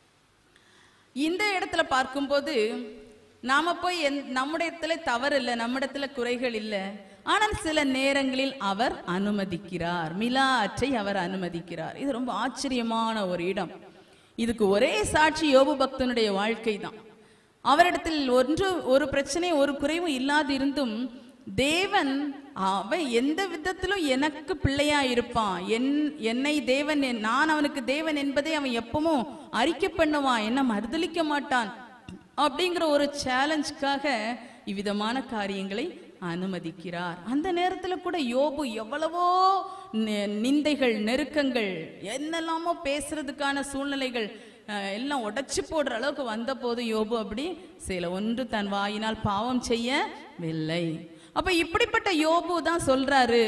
இந்த இடத்துல பார்க்கும்போது நாம போய் என் நம்முடைய இடத்துல தவறு இல்லை நம்மிடத்துல குறைகள் இல்லை ஆனால் சில நேரங்களில் அவர் அனுமதிக்கிறார் மிலாற்றை அவர் அனுமதிக்கிறார் இது ரொம்ப ஆச்சரியமான ஒரு இடம் இதுக்கு ஒரே சாட்சி யோபு பக்தனுடைய வாழ்க்கை தான் அவரிடத்தில் ஒன்று ஒரு பிரச்சனை ஒரு குறைவும் இல்லாதிருந்தும் தேவன் அவன் எந்த விதத்திலும் எனக்கு பிள்ளையா இருப்பான் என் என்னை தேவன் என்- நான் அவனுக்கு தேவன் என்பதை அவன் எப்பவும் அறிக்கை பண்ணுவான் என்ன மறுதலிக்க மாட்டான் அப்படிங்கிற ஒரு சேலஞ்சுக்காக இவ்விதமான காரியங்களை அனுமதிக்கிறார் அந்த நேரத்துல கூட யோபு எவ்வளவோ நி- நிந்தைகள் நெருக்கங்கள் என்னெல்லாமோ பேசுறதுக்கான சூழ்நிலைகள் அஹ், எல்லாம் உடைச்சு போடுற அளவுக்கு வந்த போது யோபு அப்படி சில ஒன்று தன் வாயினால் பாவம் செய்யவில்லை அப்ப இப்படிப்பட்ட யோபு தான் சொல்றாரு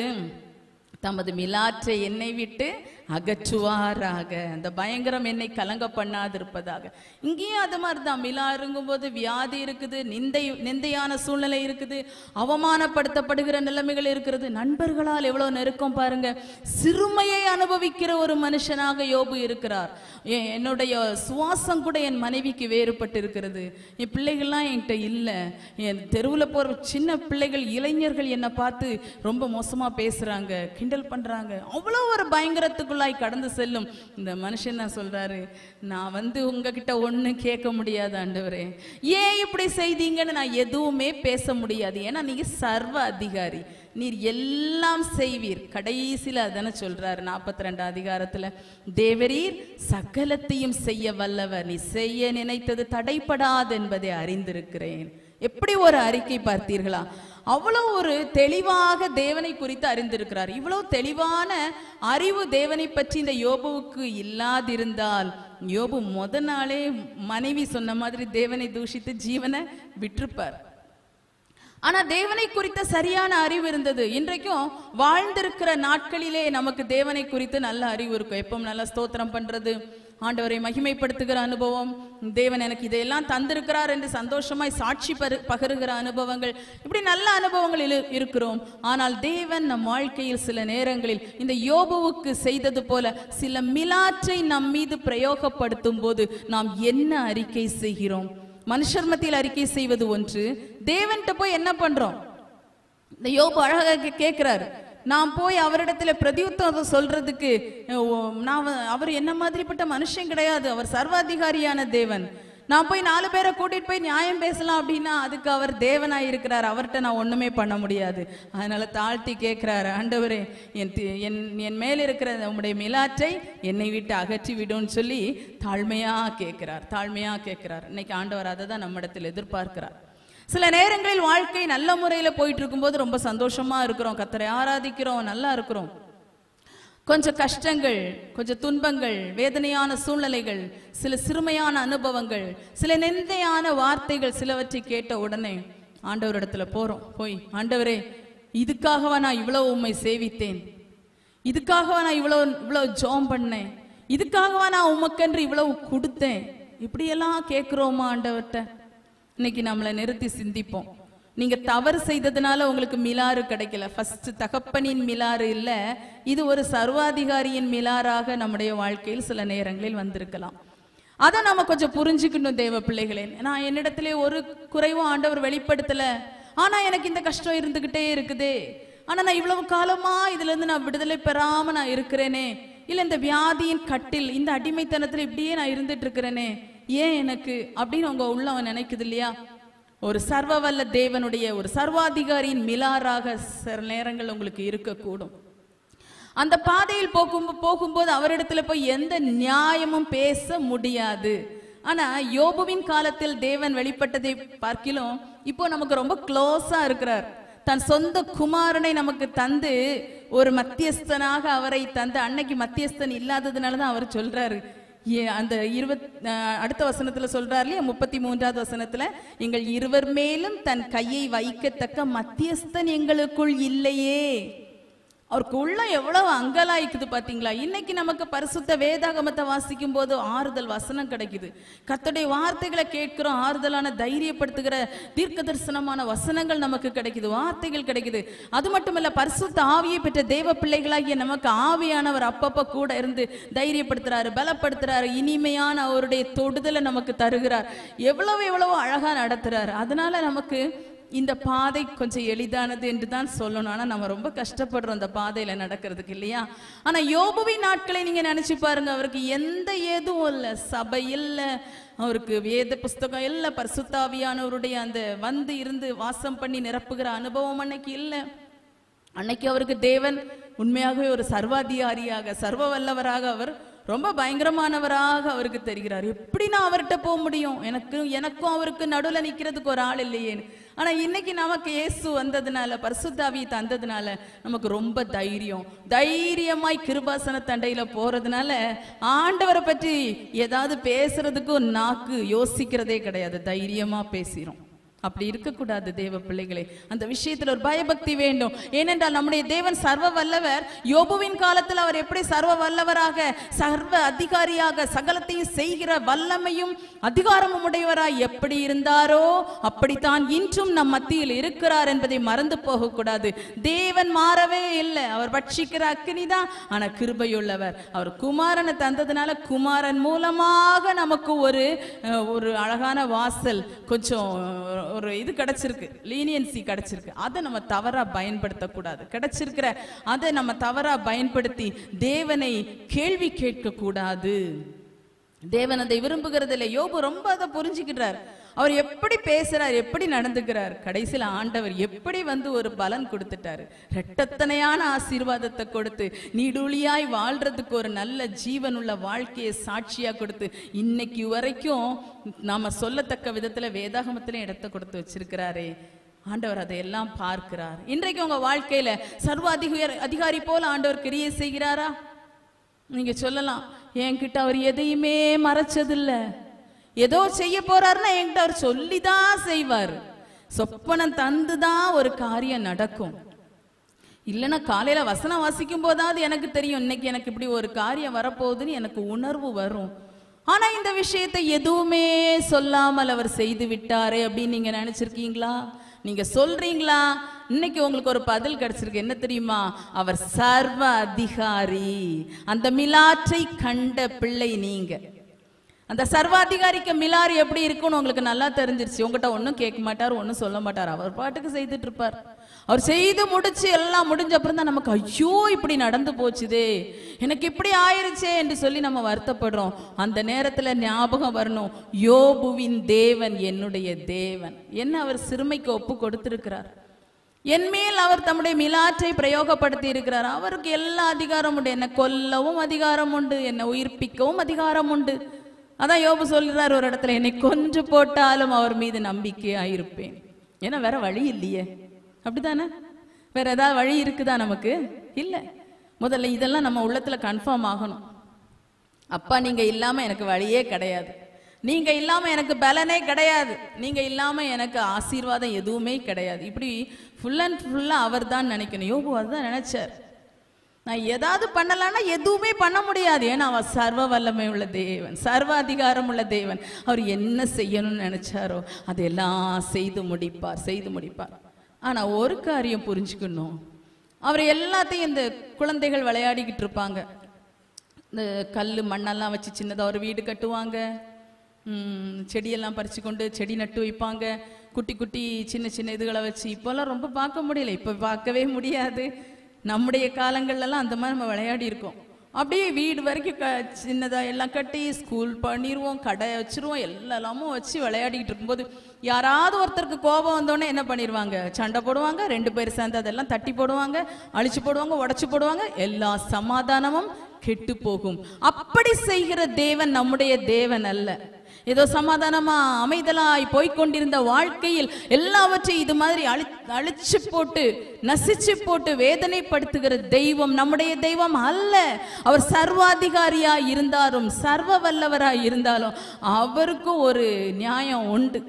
தமது மிலாற்றை என்னை விட்டு அகற்றுவாராக அந்த பயங்கரம் என்னை கலங்க பண்ணாதிருப்பதாக இங்கேயும் அது மாதிரி தான் மிலா இருக்கும்போது வியாதி இருக்குது நிந்தை நிந்தையான சூழ்நிலை இருக்குது அவமானப்படுத்தப்படுகிற நிலைமைகள் இருக்கிறது நண்பர்களால் எவ்வளவு நெருக்கம் பாருங்க சிறுமையை அனுபவிக்கிற ஒரு மனுஷனாக யோபு இருக்கிறார் எ- என்னுடைய சுவாசம் கூட என் மனைவிக்கு வேறுபட்டு இருக்கிறது என் பிள்ளைகள்லாம் என்கிட்ட இல்லை என் தெருவில் போகிற சின்ன பிள்ளைகள் இளைஞர்கள் என்னை பார்த்து ரொம்ப மோசமாக பேசுகிறாங்க கிண்டல் பண்ணுறாங்க அவ்வளோ ஒரு பயங்கரத்துக்குள்ளாய் கடந்து செல்லும் இந்த மனுஷன் நான் சொல்கிறாரு நான் வந்து உங்ககிட்ட ஒன்றும் கேட்க முடியாது ஆண்டவரே ஏன் இப்படி செய்தீங்கன்னு நான் எதுவுமே பேச முடியாது ஏன்னா நீங்க சர்வ அதிகாரி நீர் எல்லாம் செய்வீர் கடைசியில் அதானே சொல்றாரு நாற்பத்தி ரெண்டாம் அதிகாரத்துல தேவரீர் சகலத்தையும் செய்ய வல்லவர் நீ செய்ய நினைத்தது தடைப்படாது என்பதை அறிந்திருக்கிறேன் எப்படி ஒரு அறிக்கை பார்த்தீர்களா அவ்வளவு ஒரு தெளிவாக தேவனை குறித்து அறிந்திருக்கிறார் இவ்வளவு தெளிவான அறிவு தேவனை பற்றி இந்த யோபுவுக்கு இல்லாதிருந்தால் யோபு முத நாளே மனைவி சொன்ன மாதிரி தேவனை தூஷித்து ஜீவனை விட்டிருப்பார் ஆனா தேவனை குறித்த சரியான அறிவு இருந்தது இன்றைக்கும் வாழ்ந்திருக்கிற நாட்களிலே நமக்கு தேவனை குறித்து நல்ல அறிவு இருக்கும் எப்பவும் நல்லா ஸ்தோத்திரம் பண்றது ஆண்டவரை மகிமைப்படுத்துகிற அனுபவம் தேவன் எனக்கு இதையெல்லாம் தந்திருக்கிறார் என்று சந்தோஷமாய் சாட்சி பரு பகருகிற அனுபவங்கள் இப்படி நல்ல அனுபவங்கள் இரு- இருக்கிறோம் ஆனால் தேவன் நம் வாழ்க்கையில் சில நேரங்களில் இந்த யோபுவுக்கு செய்தது போல சில மிலாற்றை நம் மீது பிரயோகப்படுத்தும் போது நாம் என்ன அறிக்கை செய்கிறோம் மனுஷர் மத்தியில் அறிக்கை செய்வது ஒன்று தேவன்கிட்ட போய் என்ன பண்றோம் இந்த யோபு அழகாக கே- கேட்கிறாரு நான் போய் அவரிடத்துல பிரதியுத்தரம் சொல்றதுக்கு அஹ், ஓ- நான் வ- அவர் என்ன மாதிரிப்பட்ட மனுஷன் கிடையாது அவர் சர்வாதிகாரியான தேவன் நான் போய் நாலு பேரை கூட்டிட்டு போய் நியாயம் பேசலாம் அப்படின்னா அதுக்கு அவர் தேவனாய் இருக்கிறார் அவர்கிட்ட நான் ஒண்ணுமே பண்ண முடியாது அதனால தாழ்த்தி கேட்கிறாரு ஆண்டவரே என் தி- என் என் மேல் இருக்கிற உம்முடைய மிலாற்றை என்னை விட்டு அகற்றி விடும்னு சொல்லி தாழ்மையா கேட்கிறார் தாழ்மையா கேட்கிறார் இன்னைக்கு ஆண்டவர் அதை தான் நம்மிடத்தில் எதிர்பார்க்கிறார் சில நேரங்களில் வாழ்க்கை நல்ல முறையில் போயிட்டு இருக்கும்போது ரொம்ப சந்தோஷமா இருக்கிறோம் கத்தரை ஆராதிக்கிறோம் நல்லா இருக்கிறோம் கொஞ்சம் கஷ்டங்கள் கொஞ்சம் துன்பங்கள் வேதனையான சூழ்நிலைகள் சில சிறுமையான அனுபவங்கள் சில நிந்தையான வார்த்தைகள் சிலவற்றை கேட்ட உடனே ஆண்டவரிடத்துல போறோம் போய் ஆண்டவரே இதுக்காகவா நான் இவ்வளவு உண்மை சேவித்தேன் இதுக்காகவா நான் இவ்வளவு இவ்வளவு ஜோம் பண்ணேன் இதுக்காகவா நான் உமக்கென்று இவ்வளவு கொடுத்தேன் இப்படியெல்லாம் கேட்குறோமா ஆண்டவர்கிட்ட இன்னைக்கு நம்மளை நிறுத்தி சிந்திப்போம் நீங்க தவறு செய்ததுனால உங்களுக்கு மிலாறு கிடைக்கல ஃபர்ஸ்ட் தகப்பனின் மிலாறு இல்ல இது ஒரு சர்வாதிகாரியின் மிலாறாக நம்முடைய வாழ்க்கையில் சில நேரங்களில் வந்திருக்கலாம் அதை நம்ம கொஞ்சம் புரிஞ்சுக்கணும் தேவ பிள்ளைகளே நான் என்னிடத்திலே ஒரு குறைவும் ஆண்டவர் வெளிப்படுத்தல ஆனா எனக்கு இந்த கஷ்டம் இருந்துகிட்டே இருக்குதே ஆனா நான் இவ்வளவு காலமா இதுல இருந்து நான் விடுதலை பெறாம நான் இருக்கிறேனே இல்ல இந்த வியாதியின் கட்டில் இந்த அடிமைத்தனத்துல இப்படியே நான் இருந்துட்டு இருக்கிறேனே ஏன் எனக்கு அப்படின்னு உங்க உள்ளவன் நினைக்குது இல்லையா ஒரு சர்வ வல்ல தேவனுடைய ஒரு சர்வாதிகாரியின் மிலாராக சில நேரங்கள் உங்களுக்கு இருக்கக்கூடும் அந்த பாதையில் போகும் போகும்போது அவரிடத்துல போய் எந்த நியாயமும் பேச முடியாது ஆனா யோபுவின் காலத்தில் தேவன் வெளிப்பட்டதை பார்க்கிலும் இப்போ நமக்கு ரொம்ப க்ளோஸா இருக்கிறார் தன் சொந்த குமாரனை நமக்கு தந்து ஒரு மத்தியஸ்தனாக அவரை தந்து அன்னைக்கு மத்தியஸ்தன் இல்லாததுனால தான் அவர் சொல்றாரு ஏ, அந்த இருபத் அஹ், அடுத்த வசனத்துல சொல்றாரு இல்லையா முப்பத்தி மூன்றாவது வசனத்துல எங்கள் இருவர் மேலும் தன் கையை வைக்கத்தக்க மத்தியஸ்தன் எங்களுக்குள் இல்லையே அவருக்கு உள்ள எவ்வளவு அங்கலாய்க்குது பாத்தீங்களா இன்னைக்கு நமக்கு பரிசுத்த வேதாகமத்தை வாசிக்கும் போது ஆறுதல் வசனம் கிடைக்குது கர்த்தருடைய வார்த்தைகளை கேட்கிறோம் ஆறுதலான தைரியப்படுத்துகிற தீர்க்க தரிசனமான வசனங்கள் நமக்கு கிடைக்குது வார்த்தைகள் கிடைக்குது அது மட்டுமல்ல பரிசுத்த ஆவியை பெற்ற தேவ பிள்ளைகளாகிய நமக்கு ஆவியானவர் அப்பப்ப கூட இருந்து தைரியப்படுத்துறாரு பலப்படுத்துறாரு இனிமையான அவருடைய தொடுதலை நமக்கு தருகிறார் எவ்வளவு எவ்வளவு அழகா நடத்துறாரு அதனால நமக்கு இந்த பாதை கொஞ்சம் எளிதானது என்று தான் சொல்லணும் ஆனா நம்ம ரொம்ப கஷ்டப்படுறோம் அந்த பாதையில நடக்கிறதுக்கு இல்லையா ஆனா யோபுவின் நாட்களை நீங்க நினைச்சு பாருங்க அவருக்கு எந்த ஏதும் இல்ல சபை இல்ல அவருக்கு வேத புஸ்தகம் இல்ல பரிசுத்தாவியானவருடைய அந்த வந்து இருந்து வாசம் பண்ணி நிரப்புகிற அனுபவம் அன்னைக்கு இல்லை அன்னைக்கு அவருக்கு தேவன் உண்மையாகவே ஒரு சர்வாதிகாரியாக சர்வ வல்லவராக அவர் ரொம்ப பயங்கரமானவராக அவருக்கு தெரிகிறார் எப்படி நான் அவர்கிட்ட போக முடியும் எனக்கு எனக்கும் அவருக்கு நடுவுல நிக்கிறதுக்கு ஒரு ஆள் இல்லையேன்னு ஆனா இன்னைக்கு நமக்கு இயேசு வந்ததுனால பரிசுத்தாவி தந்ததுனால நமக்கு ரொம்ப தைரியம் தைரியமாய் கிருபாசன தண்டையில போறதுனால ஆண்டவரை பற்றி ஏதாவது பேசுறதுக்கும் நாக்கு யோசிக்கிறதே கிடையாது தைரியமா பேசிரும் அப்படி இருக்கக்கூடாது தேவ பிள்ளைகளே அந்த விஷயத்துல ஒரு பயபக்தி வேண்டும் ஏனென்றால் நம்முடைய தேவன் சர்வ வல்லவர் யோபுவின் காலத்தில் அவர் எப்படி சர்வ வல்லவராக சர்வ அதிகாரியாக சகலத்தையும் செய்கிற வல்லமையும் அதிகாரமும் உடையவராய் எப்படி இருந்தாரோ அப்படித்தான் இன்றும் நம் மத்தியில் இருக்கிறார் என்பதை மறந்து போகக்கூடாது தேவன் மாறவே இல்லை அவர் பட்சிக்கிற அக்கினி தான் ஆனா கிருபையுள்ளவர் அவர் குமாரனை தந்ததுனால குமாரன் மூலமாக நமக்கு ஒரு அஹ், ஒரு அழகான வாசல் கொஞ்சம் ஒரு இது கிடைச்சிருக்கு லீனியன்சி கிடைச்சிருக்கு அதை நம்ம தவறா பயன்படுத்தக்கூடாது கிடைச்சிருக்கிற அதை நம்ம தவறா பயன்படுத்தி தேவனை கேள்வி கேட்க கூடாது தேவன் அதை விரும்புகிறதில்லை யோபு ரொம்ப அதை புரிஞ்சுக்கிட்டார் அவர் எப்படி பேசுறார் எப்படி நடந்துக்கிறார் கடைசியில் ஆண்டவர் எப்படி வந்து ஒரு பலன் கொடுத்துட்டாரு ரெட்டத்தனையான ஆசீர்வாதத்தை கொடுத்து நீடூழியாய் வாழ்றதுக்கு ஒரு நல்ல ஜீவனுள்ள வாழ்க்கையை சாட்சியா கொடுத்து இன்னைக்கு வரைக்கும் நாம சொல்லத்தக்க விதத்துல வேதாகமத்துல இடத்தை கொடுத்து வச்சிருக்கிறாரே ஆண்டவர் அதையெல்லாம் பார்க்கிறார் இன்றைக்கு உங்க வாழ்க்கையில சர்வ அதிகாரி அதிகாரி போல ஆண்டவர் கிரியை செய்கிறாரா நீங்க சொல்லலாம் என்கிட்ட அவர் எதையுமே மறைச்சதில்ல ஏதோ செய்ய போறாருன்னா என்கிட்ட அவர் சொல்லிதான் செய்வார் சொப்பனம் தந்துதான் ஒரு காரியம் நடக்கும் இல்லைன்னா காலையில வசனம் வாசிக்கும் போதாவது எனக்கு தெரியும் இன்னைக்கு எனக்கு இப்படி ஒரு காரியம் வரப்போகுதுன்னு எனக்கு உணர்வு வரும் ஆனா இந்த விஷயத்தை எதுவுமே சொல்லாமல் அவர் செய்து விட்டாரே அப்படின்னு நீங்க நினைச்சிருக்கீங்களா நீங்க சொல்றீங்களா இன்னைக்கு உங்களுக்கு ஒரு பதில் கிடைச்சிருக்கு என்ன தெரியுமா அவர் சர்வ அதிகாரி அந்த மிலாற்றை கண்ட பிள்ளை நீங்க அந்த சர்வாதிகாரிக்கு மிலார் எப்படி இருக்கும்னு உங்களுக்கு நல்லா தெரிஞ்சிருச்சு உங்ககிட்ட ஒன்றும் கேட்க மாட்டார் ஒன்றும் சொல்ல மாட்டார் அவர் பாட்டுக்கு செய்துட்டு இருப்பார் அவர் செய்து முடிச்சு எல்லாம் முடிஞ்ச அப்புறம் தான் நமக்கு ஐயோ இப்படி நடந்து போச்சுதே எனக்கு இப்படி ஆயிருச்சே என்று சொல்லி நம்ம வருத்தப்படுறோம் அந்த நேரத்துல ஞாபகம் வரணும் யோபுவின் தேவன் என்னுடைய தேவன் என்ன அவர் சிறுமைக்கு ஒப்பு கொடுத்திருக்கிறார் என் மேல் அவர் தம்முடைய மிலாற்றை பிரயோகப்படுத்தி இருக்கிறார் அவருக்கு எல்லா அதிகாரம் உண்டு என்னை கொல்லவும் அதிகாரம் உண்டு என்னை உயிர்ப்பிக்கவும் அதிகாரம் உண்டு அதான் யோபு சொல்கிறார் ஒரு இடத்துல என்னை கொன்று போட்டாலும் அவர் மீது நம்பிக்கையா இருப்பேன் ஏன்னா வேற வழி இல்லையே அப்படிதானே வேற ஏதாவது வழி இருக்குதா நமக்கு இல்ல முதல்ல இதெல்லாம் நம்ம உள்ளத்துல கன்ஃபார்ம் ஆகணும் அப்பா நீங்க இல்லாம எனக்கு வழியே கிடையாது நீங்க இல்லாம எனக்கு பலனே கிடையாது நீங்க இல்லாம எனக்கு ஆசீர்வாதம் எதுவுமே கிடையாது இப்படி ஃபுல் அண்ட் ஃபுல்லா அவர் தான் நினைக்கணும் யோபு அதுதான் நினைச்சார் நான் ஏதாவது பண்ணலாம்னா எதுவுமே பண்ண முடியாது ஏன்னா அவர் சர்வ வல்லமை உள்ள தேவன் சர்வ அதிகாரம் உள்ள தேவன் அவர் என்ன செய்யணும்னு நினைச்சாரோ அதையெல்லாம் செய்து முடிப்பார் செய்து முடிப்பார் ஆனா ஒரு காரியம் புரிஞ்சுக்கணும் அவர் எல்லாத்தையும் இந்த குழந்தைகள் விளையாடிக்கிட்டு இருப்பாங்க இந்த கல் மண்ணெல்லாம் வச்சு சின்னதாக ஒரு வீடு கட்டுவாங்க ம், செடியெல்லாம் பறித்து கொண்டு செடி நட்டு வைப்பாங்க குட்டி குட்டி சின்ன சின்ன இதுகளை வச்சு இப்போல்லாம் ரொம்ப பார்க்க முடியல இப்போ பார்க்கவே முடியாது நம்முடைய காலங்கள்லாம் அந்த மாதிரி நம்ம விளையாடி இருக்கோம் அப்படியே வீடு வரைக்கும் க சின்னதாக எல்லாம் கட்டி ஸ்கூல் பண்ணிடுவோம் கடை வச்சிருவோம் எல்லாமும் வச்சு விளையாடிக்கிட்டு இருக்கும்போது யாராவது ஒருத்தருக்கு கோபம் வந்தோடனே என்ன பண்ணிடுவாங்க சண்டை போடுவாங்க ரெண்டு பேர் சேர்ந்து அதெல்லாம் தட்டி போடுவாங்க அழிச்சு போடுவாங்க உடைச்சு போடுவாங்க எல்லா சமாதானமும் கெட்டு போகும் அப்படி செய்கிற தேவன் நம்முடைய தேவன் அல்ல ஏதோ சமாதானமா அமைதலாய் போய்க்கொண்டிருந்த வாழ்க்கையில் எல்லாவற்றையும் இது மாதிரி அழி அழிச்சு போட்டு நசிச்சு போட்டு வேதனைப்படுத்துகிற தெய்வம் நம்முடைய தெய்வம் அல்ல அவர் சர்வாதிகாரியா இருந்தாலும் சர்வ வல்லவராய் இருந்தாலும் அவருக்கும் ஒரு நியாயம் உண்டு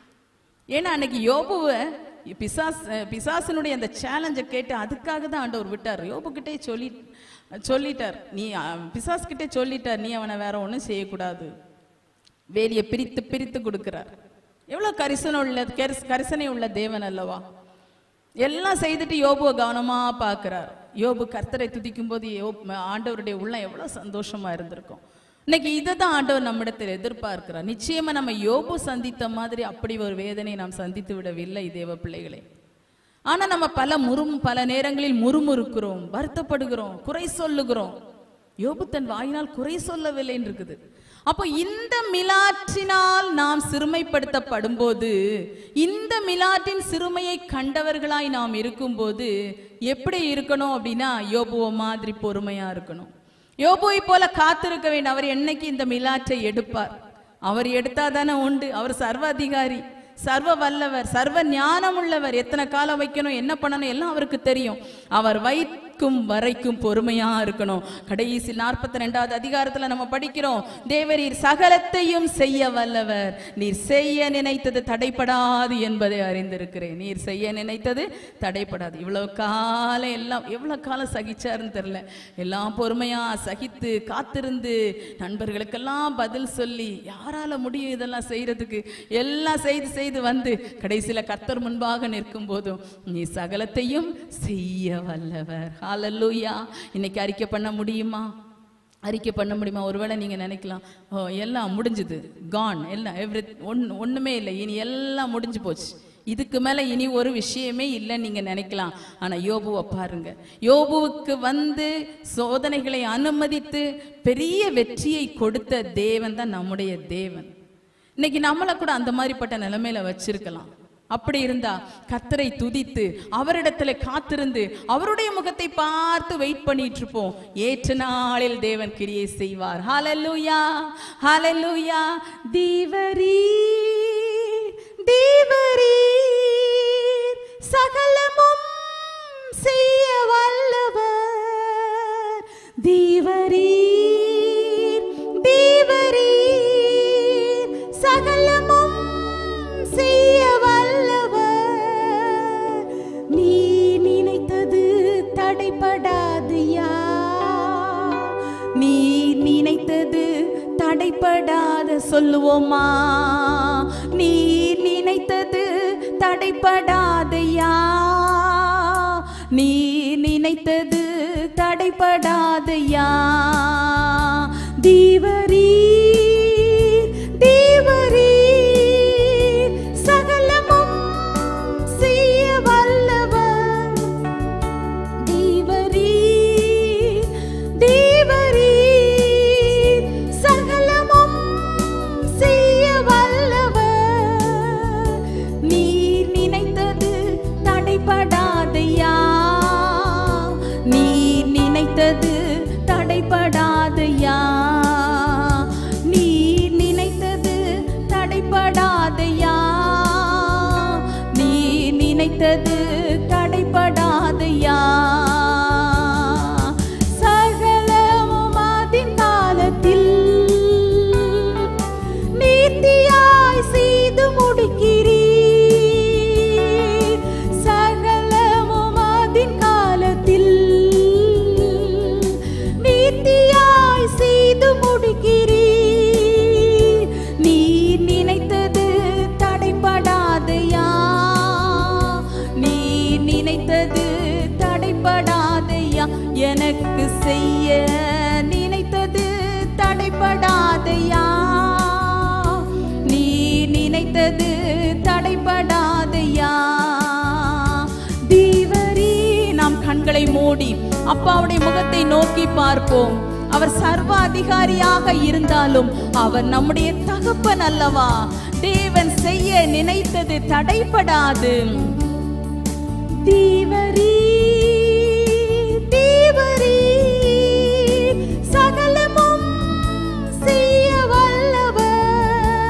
ஏன்னா அன்னைக்கு யோபுவை பிசாஸ் பிசாசனுடைய அந்த சேலஞ்சை கேட்டு அதுக்காக தான் ஆண்டவர் விட்டார் யோபுக்கிட்டே சொல்லி சொல்லிட்டார் நீ அஹ், பிசாஸ்கிட்டே சொல்லிட்டார் நீ அவனை வேற ஒன்றும் செய்யக்கூடாது வேலியை பிரித்து பிரித்து கொடுக்கிறார் எவ்வளோ கரிசனை உள்ள கரிஸ்- கரிசனை உள்ள தேவன் அல்லவா எல்லாம் செய்துட்டு யோபுவை கவனமா பார்க்கிறார் யோபு கர்த்தரை துதிக்கும் போது யோப் ஆண்டவருடைய உள்ளம் எவ்வளோ சந்தோஷமா இருந்திருக்கும் இன்னைக்கு இதை தான் ஆண்டவர் நம்மிடத்தில் எதிர்பார்க்கிறார் நிச்சயமா நம்ம யோபு சந்தித்த மாதிரி அப்படி ஒரு வேதனை நாம் சந்தித்து விடவில்லை தேவ பிள்ளைகளே ஆனா நம்ம பல முறும் பல நேரங்களில் முறுமுறுக்கிறோம் வருத்தப்படுகிறோம் குறை சொல்லுகிறோம் யோபு தன் வாயினால் குறை சொல்லவில்லைன்னு இருக்குது அப்போ இந்த மிலாற்றினால் நாம் சிறுமைப்படுத்தப்படும் போது இந்த மிலாற்றின் சிறுமையை கண்டவர்களாய் நாம் இருக்கும்போது எப்படி இருக்கணும் அப்படின்னா யோபுவை மாதிரி பொறுமையா இருக்கணும் யோபுவை போல காத்திருக்க வேண்டும் அவர் என்னைக்கு இந்த மிலாற்றை எடுப்பார் அவர் எடுத்தாதானே உண்டு அவர் சர்வ அதிகாரி சர்வ வல்லவர் சர்வ ஞானம் உள்ளவர் எத்தனை காலம் வைக்கணும் என்ன பண்ணணும் எல்லாம் அவருக்கு தெரியும் அவர் வைக்கும் வரைக்கும் பொறுமையா இருக்கணும் கடைசி நாற்பத்தி ரெண்டாவது அதிகாரத்துல நம்ம படிக்கிறோம் தேவரீர் சகலத்தையும் செய்ய வல்லவர் நீர் செய்ய நினைத்தது தடைப்படாது என்பதை அறிந்திருக்கிறேன் நீர் செய்ய நினைத்தது தடைப்படாது இவ்வளவு காலம் எல்லாம் எவ்வளவு காலம் சகிச்சாருன்னு தெரியல எல்லாம் பொறுமையா சகித்து காத்திருந்து நண்பர்களுக்கெல்லாம் பதில் சொல்லி யாரால முடியும் இதெல்லாம் செய்யறதுக்கு எல்லாம் செய்து செய்து வந்து கடைசியில கர்த்தர் முன்பாக நிற்கும் போதும் நீ சகலத்தையும் செய்ய வல்லவர் ஹalleluya இன்னைக்கு அறிக்கை பண்ண முடியுமா அறிக்கை பண்ண முடியுமா ஒருவேளை நீங்க நினைக்கலாம் ஓ எல்லாம் முடிஞ்சுது கான் எல்லாம் எவ்ரி ஒன்று ஒண்ணுமே இல்லை இனி எல்லாம் முடிஞ்சு போச்சு இதுக்கு மேல இனி ஒரு விஷயமே இல்லைன்னு நீங்க நினைக்கலாம் ஆனா யோபுவை பாருங்க யோபுவுக்கு வந்து சோதனைகளை அனுமதித்து பெரிய வெற்றியை கொடுத்த தேவன் தான் நம்முடைய தேவன் இன்னைக்கு நம்மளை கூட அந்த மாதிரிப்பட்ட நிலைமையில வச்சிருக்கலாம் அப்படி இருந்தா கத்தரை துதித்து அவரிடத்துல காத்திருந்து அவருடைய முகத்தை பார்த்து வெயிட் பண்ணிட்டு இருப்போம் ஏற்ற நாளில் தேவன் கிரியை செய்வார் ஹalleluya ஹalleluya தீவரீ தீவரீ சகலமும் செய்ய வல்லவர் தீவரீர் தீவரீர் சகலமும் செய்ய வல்லவர் நீ நினைத்தது தடைபடாதுயா நீ நினைத்தது தடைபடாத சொல்லுவோமா நீ நினைத்தது தடைபடாதையா நீ நினைத்தது தடைபடாதையா தீவரீர் தீவரீர் சகலமும் செய்ய வல்லவர் தேவரீர் தேவரீர் சகலமும் செய்ய வல்லவர் நீர் நினைத்தது தடைபடாதையா நீர் நினைத்தது தடைபடாதையா நீர் நினைத்தது தடைபடாதையா நீர் நினைத்தது தடைபடாதையா சகலமும் அதின் காலத்தில் நீத்தியாய் செய்து முடிக்கிறீர் சகலமும் அதின் காலத்தில் நீத்தியாய் செய்து முடிக்கிறீர் நீர் நினைத்தது தடைபடாதையா நீர் நினைத்தது தடைபடாதையா எனக்கு செய்ய நினைத்தது தடைபடாதையா நீ நினைத்தது தடைபடாதையா தீவரி நாம் கண்களை மூடி அப்பாவுடைய முகத்தை நோக்கி பார்ப்போம் அவர் சர்வ அதிகாரியாக இருந்தாலும் அவர் நம்முடைய தகப்பன் அல்லவா தேவன் செய்ய நினைத்தது தடைபடாது தீவரி தீவரி சகலமும் செய்ய வல்லவர்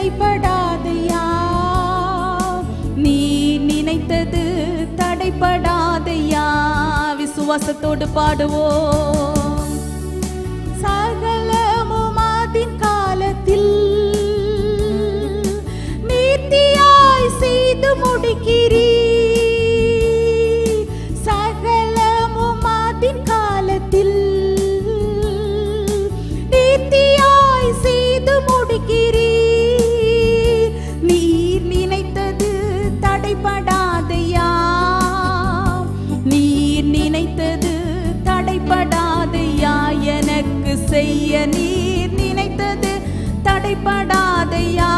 தடைபடாதையா நீ நினைத்தது தடைபடாதையா விசுவாசத்தோடு பாடுவோம் சகலமும் அதின் காலத்தில் நீத்தியாய் செய்து முடிக்கிறீ சகலமும் அதின் காலத்தில் நீத்தியாய் செய்து முடிக்கிறீ நீர் நினைத்தது தடைபடாதையா நீர் நினைத்தது தடைபடாதையா எனக்கு செய்ய நீர் நினைத்தது தடைபடாதையா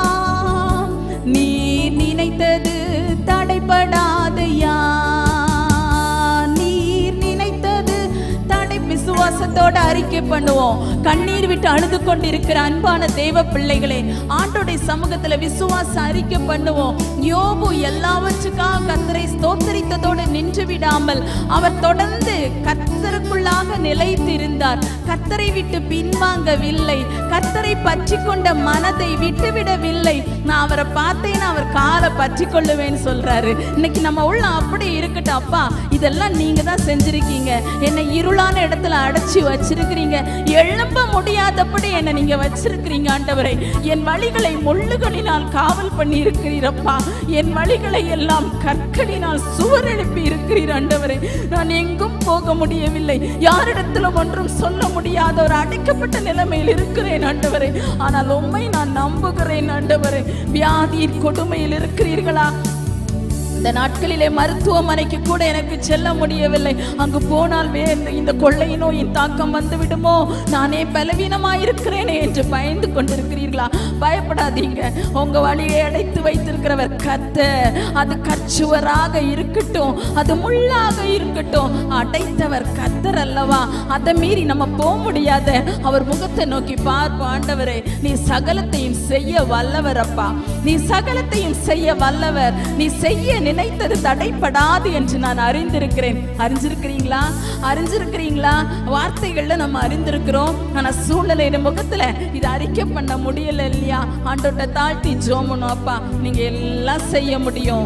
நீர் நினைத்தது தடைபடாதையா நீர் நினைத்தது தடை விசுவாசத்தோட அறிக்கை பண்ணுவோம் கண்ணீர் விட்டு அழுது கொண்டிருக்கிற அன்பான தேவ பிள்ளைகளே ஆண்டோடைய சமூகத்துல விசுவாச அறிக்கை பண்ணுவோம் யோபு எல்லாவற்றுக்காக கத்தரை ஸ்தோத்தரித்ததோடு நின்று விடாமல் அவர் தொடர்ந்து கத்தருக்குள்ளாக நிலைத்திருந்தார் கத்தரை விட்டு பின்வாங்கவில்லை கத்தரை பற்றி கொண்ட மனதை விட்டுவிடவில்லை நான் அவரை பார்த்தேன் அவர் காலை பற்றி கொள்ளுவேன்னு சொல்றாரு இன்னைக்கு நம்ம உள்ள அப்படி இருக்கட்டும் அப்பா இதெல்லாம் நீங்க தான் செஞ்சிருக்கீங்க என்னை இருளான இடத்துல அடைச்சி வச்சிருக்கிறீங்க எழும்ப முடியாதபடி என்னை நீங்க வச்சிருக்கிறீங்க ஆண்டவரை என் வழிகளை முள்ளுகளினால் காவல் பண்ணி இருக்கிறீரப்பா என் வழிகளை எல்லாம் கற்களினால் சுவர் எழுப்பி இருக்கிறீர் ஆண்டவரே நான் எங்கும் போக முடியவில்லை யாரிடத்திலும் ஒன்றும் சொல்ல முடியாத ஒரு அடைக்கப்பட்ட நிலைமையில் இருக்கிறேன் ஆண்டவரே ஆனால் உண்மை நான் நம்புகிறேன் ஆண்டவரே வியாதியின் கொடுமையில் இருக்கிறீர்களா இந்த நாட்களிலே மருத்துவமனைக்கு கூட எனக்கு செல்ல முடியவில்லை அங்கு போனால் வேறு இந்த கொள்ளை நோயின் தாக்கம் வந்து விடுமோ நானே பலவீனமாயிருக்கிறேனே என்று பயந்து கொண்டிருக்கிறீர்களா பயப்படாதீங்க உங்க வழியை அடைத்து வைத்திருக்கிறவர் கத்த அது கச்சுவராக இருக்கட்டும் அது முள்ளாக இருக்கட்டும் அடைத்தவர் கத்தர் அல்லவா அதை மீறி நம்ம போக முடியாத அவர் முகத்தை நோக்கி பார்ப்போம் ஆண்டவரே நீ சகலத்தையும் செய்ய வல்லவர் அப்பா நீ சகலத்தையும் செய்ய வல்லவர் நீ செய்ய நினைத்தது தடைப்படாது என்று நான் அறிந்திருக்கிறேன் அறிஞ்சிருக்கிறீங்களா அறிஞ்சிருக்கிறீங்களா வார்த்தைகள்ல நம்ம அறிந்திருக்கிறோம் ஆனா சூழ்நிலையின் முகத்துல இதை அறிக்கை பண்ண முடியல இல்லையா ஆண்டோட்ட தாழ்த்தி ஜோமணும் அப்பா நீங்க எல்லாம் செய்ய முடியும்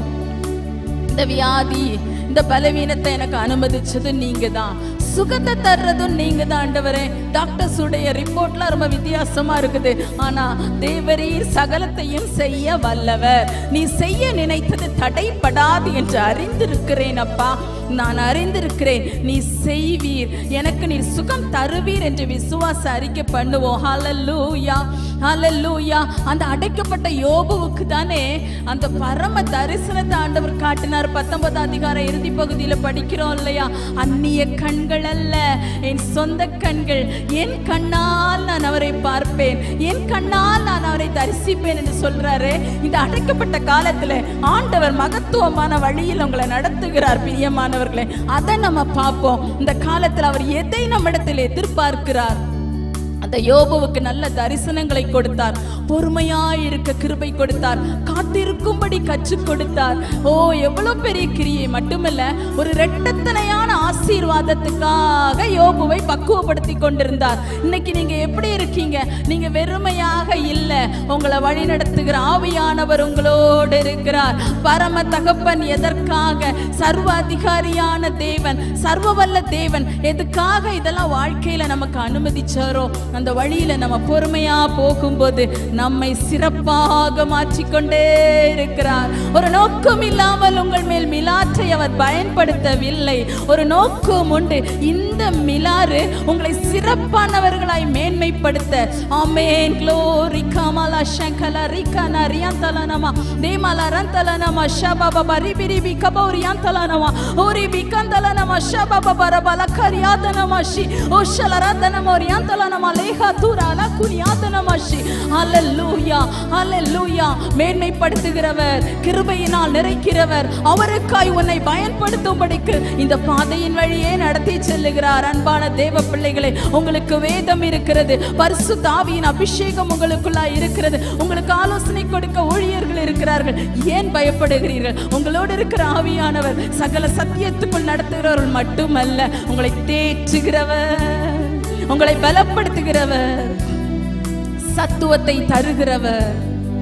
இந்த வியாதி இந்த பலவீனத்தை எனக்கு அனுமதிச்சது நீங்க தான் சுகத்தை தர்றதும் நீங்க தான் ஆண்டவரே டாக்டர்ஸ் உடைய ரிப்போர்ட்லாம் ரொம்ப வித்தியாசமா இருக்குது ஆனா தேவரீர் சகலத்தையும் செய்ய வல்லவர் நீ செய்ய நினைத்தது தடைப்படாது என்று அறிந்திருக்கிறேன் அப்பா நான் அறிந்திருக்கிறேன் நீ செய்வீர் எனக்கு நீர் சுகம் தருவீர் என்று விசுவாச அறிக்கை பண்ணுவோம் ஹalleluya ஹalleluya அந்த அடைக்கப்பட்ட யோபுவுக்கு தானே அந்த பரம தரிசனத்தை ஆண்டவர் காட்டினார் பத்தொன்பதாம் அதிகார இறுதி பகுதியில படிக்கிறோம் இல்லையா அந்நிய கண்கள் அல்ல என் சொந்த கண்கள் என் கண்ணால் நான் அவரை பார்ப்பேன் என் கண்ணால் நான் அவரை தரிசிப்பேன் என்று சொல்றாரு இந்த அடைக்கப்பட்ட காலத்துல ஆண்டவர் மகத்துவமான வழியில் உங்களை நடத்துகிறார் பிரியமானவர்களே அதை நம்ம பார்ப்போம் இந்த காலத்துல அவர் எதை நம்மிடத்தில் எதிர்பார்க்கிறார் அந்த யோபுவுக்கு நல்ல தரிசனங்களை கொடுத்தார் பொறுமையாய் இருக்க கிருபை கொடுத்தார் காத்திருக்கும்படி கற்றுக் கொடுத்தார் ஓ எவ்வளவு பெரிய கிரியை மட்டுமல்ல ஒரு ரெட்டத்தனையான ஆசீர்வாதத்துக்காக யோபுவை பக்குவப்படுத்தி கொண்டிருந்தார் இன்னைக்கு நீங்க எப்படி இருக்கீங்க நீங்க வெறுமையாக இல்ல உங்களை வழி நடத்துகிற ஆவியானவர் உங்களோடு இருக்கிறார் பரம தகப்பன் எதற்காக சர்வ அதிகாரியான தேவன் சர்வ வல்ல தேவன் எதுக்காக இதெல்லாம் வாழ்க்கையில நமக்கு அனுமதிச்சாரோ அந்த வழியில நம்ம பொறுமையா போகும்போது நம்மை சிறப்பாக மாற்றிக்கொண்டே இருக்கிறார் ஒரு நோக்கம் இல்லாமல் உங்கள் மேல் மிலாற்றை அவர் பயன்படுத்தவில்லை ஒரு நோக்கம் உண்டு இந்த மிலாறு உங்களை சிறப்பானவர்களாய் மேன்மைப்படுத்த ஆமென் க்ளோரி கமலா ஷங்கல ரிகன ரியாந்தலனமா தேமல ரந்தலனமா ஷபப பரிபி ரிபி கபௌரி யாந்தலனமா ஓரி பிகந்தலனமா ஷபப பரபல கரியாதனமா ஷி ஓஷல ரதனமா ரியாந்தலனமா லேஹா தூரால குனியாதனமா ஷி ஹalleluya ஹalleluya மேன்மைப்படுத்துகிறவர் கிருபையினால் நிறைக்கிறவர் அவருக்காய் உன்னை பயன்படுத்தும்படிக்கு இந்த பாதையின் வழியே நடத்தி செல்லுகிறார் அன்பான தேவ பிள்ளைகளே உங்களுக்கு வேதம் இருக்கிறது பரிசுத்த ஆவியின் அபிஷேகம் உங்களுக்குள்ளாய் இருக்கிறது உங்களுக்கு ஆலோசனை கொடுக்க ஊழியர்கள் இருக்கிறார்கள் ஏன் பயப்படுகிறீர்கள் உங்களோடு இருக்கிற ஆவியானவர் சகல சத்தியத்துக்குள் நடத்துகிறவர்கள் மட்டுமல்ல உங்களை தேற்றுகிறவர் உங்களை பலப்படுத்துகிறவர் சத்துவத்தை தருகிறவர்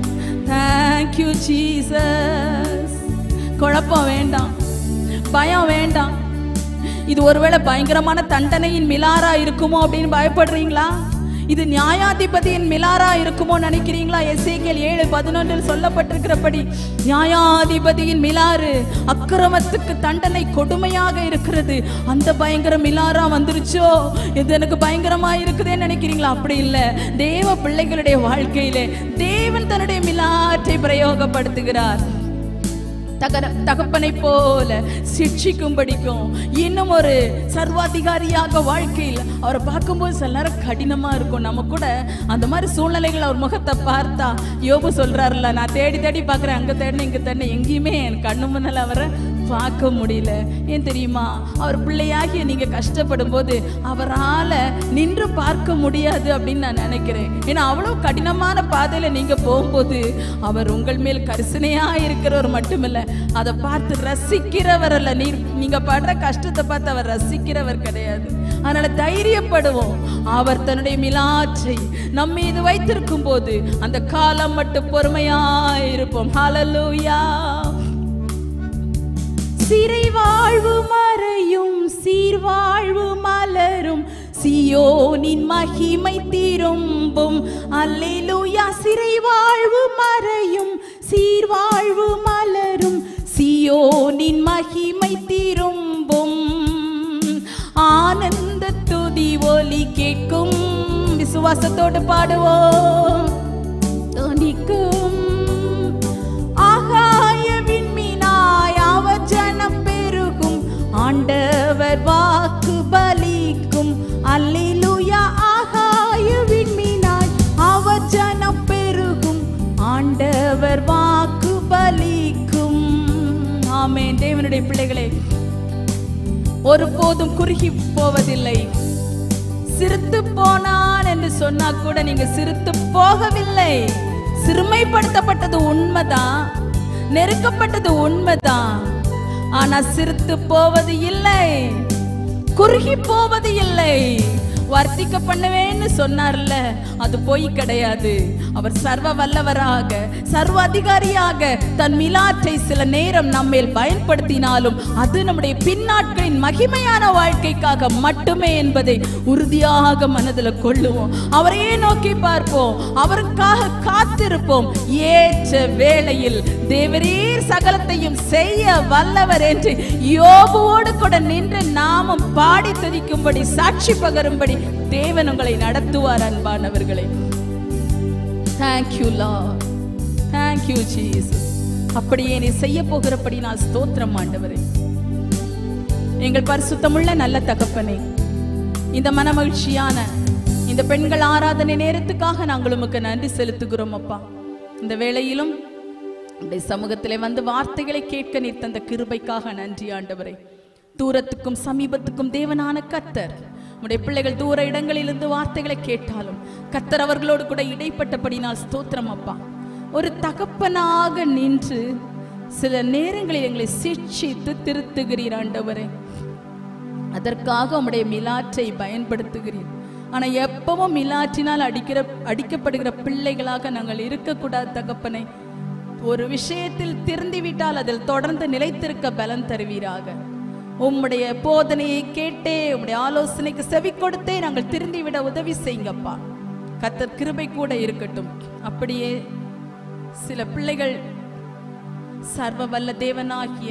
தேங்க்யூ ஜீசஸ் குழப்பம் வேண்டாம் பயம் வேண்டாம் இது ஒருவேளை பயங்கரமான தண்டனையின் மிலாரா இருக்குமோ அப்படின்னு பயப்படுறீங்களா இது நியாயாதிபதியின் மிலாரா இருக்குமோ நினைக்கிறீங்களா எஸ்ஏகேல் ஏழு பதினொன்றில் சொல்லப்பட்டிருக்கிறபடி நியாயாதிபதியின் மிலாறு அக்கிரமத்துக்கு தண்டனை கொடுமையாக இருக்கிறது அந்த பயங்கர மிலாரா வந்துருச்சோ இது எனக்கு பயங்கரமா இருக்குதேன்னு நினைக்கிறீங்களா அப்படி இல்லை தேவ பிள்ளைகளுடைய வாழ்க்கையிலே தேவன் தன்னுடைய மிலாற்றை பிரயோகப்படுத்துகிறார் தகர தகப்பனை போல சிக்ஷிக்கும்படிக்கும் இன்னும் ஒரு சர்வாதிகாரியாக வாழ்க்கையில் அவரை பார்க்கும்போது சில நேரம் கடினமா இருக்கும் நம்ம கூட அந்த மாதிரி சூழ்நிலைகள் அவர் முகத்தை பார்த்தா யோபு சொல்றாருல நான் தேடி தேடி பார்க்குறேன் அங்க தேடினேன் இங்க தேடினேன் எங்கேயுமே என் கண்ணு முன்னால அவரை பார்க்க முடியல ஏன் தெரியுமா அவர் பிள்ளையாகிய நீங்க கஷ்டப்படும் போது அவரால நின்று பார்க்க முடியாது அப்படின்னு நான் நினைக்கிறேன் ஏன்னா அவ்வளவு கடினமான பாதையில நீங்க போகும்போது அவர் உங்கள் மேல் கரிசனையா இருக்கிறவர் மட்டுமில்ல அதை பார்த்து ரசிக்கிறவர் அல்ல நீர் நீங்க படுற கஷ்டத்தை பார்த்து அவர் ரசிக்கிறவர் கிடையாது அதனால தைரியப்படுவோம் அவர் தன்னுடைய மிலாற்றை நம் மீது வைத்திருக்கும் போது அந்த காலம் மட்டும் பொறுமையாய் இருப்போம் ஹalleluya சிறை வாழ்வு மறையும் சீர்வாழ்வு மலரும் சியோனின் மகிமை திரும்பும் அல்லேலூயா சிறை வாழ்வு மறையும் சீர்வாழ்வு மலரும் சியோனின் மகிமை திரும்பும் ஆனந்த துதி ஒலி கேட்கும் விசுவாசத்தோடு பாடுவோம் துணிக்கும் ஆகாய விண்மீனாய் அவர் ஜனம் பெருகும் ஆண்டவர் வாக்கு பலிக்கும் அல்லேலூயா ஆகாய விண்மீனாய் அவர் ஜனம் பெருகும் ஆண்டவர் வாக்கு பலிக்கும் ஆமென் தேவனுடைய பிள்ளைகளே ஒருபோதும் குறுகி போவதில்லை சிரித்து போனான் என்று சொன்னா கூட நீங்க சிரித்து போகவில்லை சிறுமைப்படுத்தப்பட்டது உண்மைதான் நெருக்கப்பட்டது உண்மைதான் ஆனா சிரித்து போவது இல்லை குறுகி போவது இல்லை வர்த்திக்க பண்ணுவேன்னு சொன்னார்ல அது பொய் கிடையாது அவர் சர்வ வல்லவராக சர்வ அதிகாரியாக தன் மிலாற்றை சில நேரம் நம்மேல் பயன்படுத்தினாலும் அது நம்முடைய பின்னாட்களின் மகிமையான வாழ்க்கைக்காக மட்டுமே என்பதை உறுதியாக மனதில் கொள்ளுவோம் அவரையே நோக்கி பார்ப்போம் அவருக்காக காத்திருப்போம் ஏற்ற வேளையில் தேவரீர் சகலத்தையும் செய்ய வல்லவர் என்று யோபுவோடு கூட நின்று நாமும் பாடி துதிக்கும்படி சாட்சி பகரும்படி தேவன் உங்களை நடத்துவார் அன்பானவர்களே தேங்க்யூ லா தேங்க்யூ ஜீசஸ் அப்படியே நீ செய்ய போகிறபடி நான் ஸ்தோத்திரம் ஆண்டவரே எங்கள் பரிசுத்தமுள்ள நல்ல தகப்பனே இந்த மனமகிழ்ச்சியான இந்த பெண்கள் ஆராதனை நேரத்துக்காக நாங்கள் உமக்கு நன்றி செலுத்துகிறோம் அப்பா இந்த வேளையிலும் உடைய சமூகத்திலே வந்து வார்த்தைகளை கேட்க நீர் தந்த கிருபைக்காக நன்றி ஆண்டவரே தூரத்துக்கும் சமீபத்துக்கும் தேவனான கத்தர் உடைய பிள்ளைகள் தூர இடங்களிலிருந்து வார்த்தைகளை கேட்டாலும் கத்தர் அவர்களோடு கூட இடைப்பட்டபடினால் ஸ்தோத்திரம் அப்பா ஒரு தகப்பனாக நின்று சில நேரங்களில் எங்களை சிக்ஷித்து திருத்துகிறீர் ஆண்டவரே அதற்காக உம்முடைய மிலாற்றை பயன்படுத்துகிறீர் ஆனா எப்பவும் மிலாற்றினால் அடிக்கிற அடிக்கப்படுகிற பிள்ளைகளாக நாங்கள் இருக்கக்கூடாது தகப்பனே ஒரு விஷயத்தில் திருந்திவிட்டால் அதில் தொடர்ந்து நிலைத்திருக்க பலன் தருவீராக உம்முடைய போதனையை கேட்டே உம்முடைய ஆலோசனைக்கு செவி கொடுத்தே நாங்கள் திருந்திவிட உதவி செய்யுங்கப்பா கத்தர் கிருபை கூட இருக்கட்டும் அப்படியே சில பிள்ளைகள் சர்வ வல்ல தேவனாகிய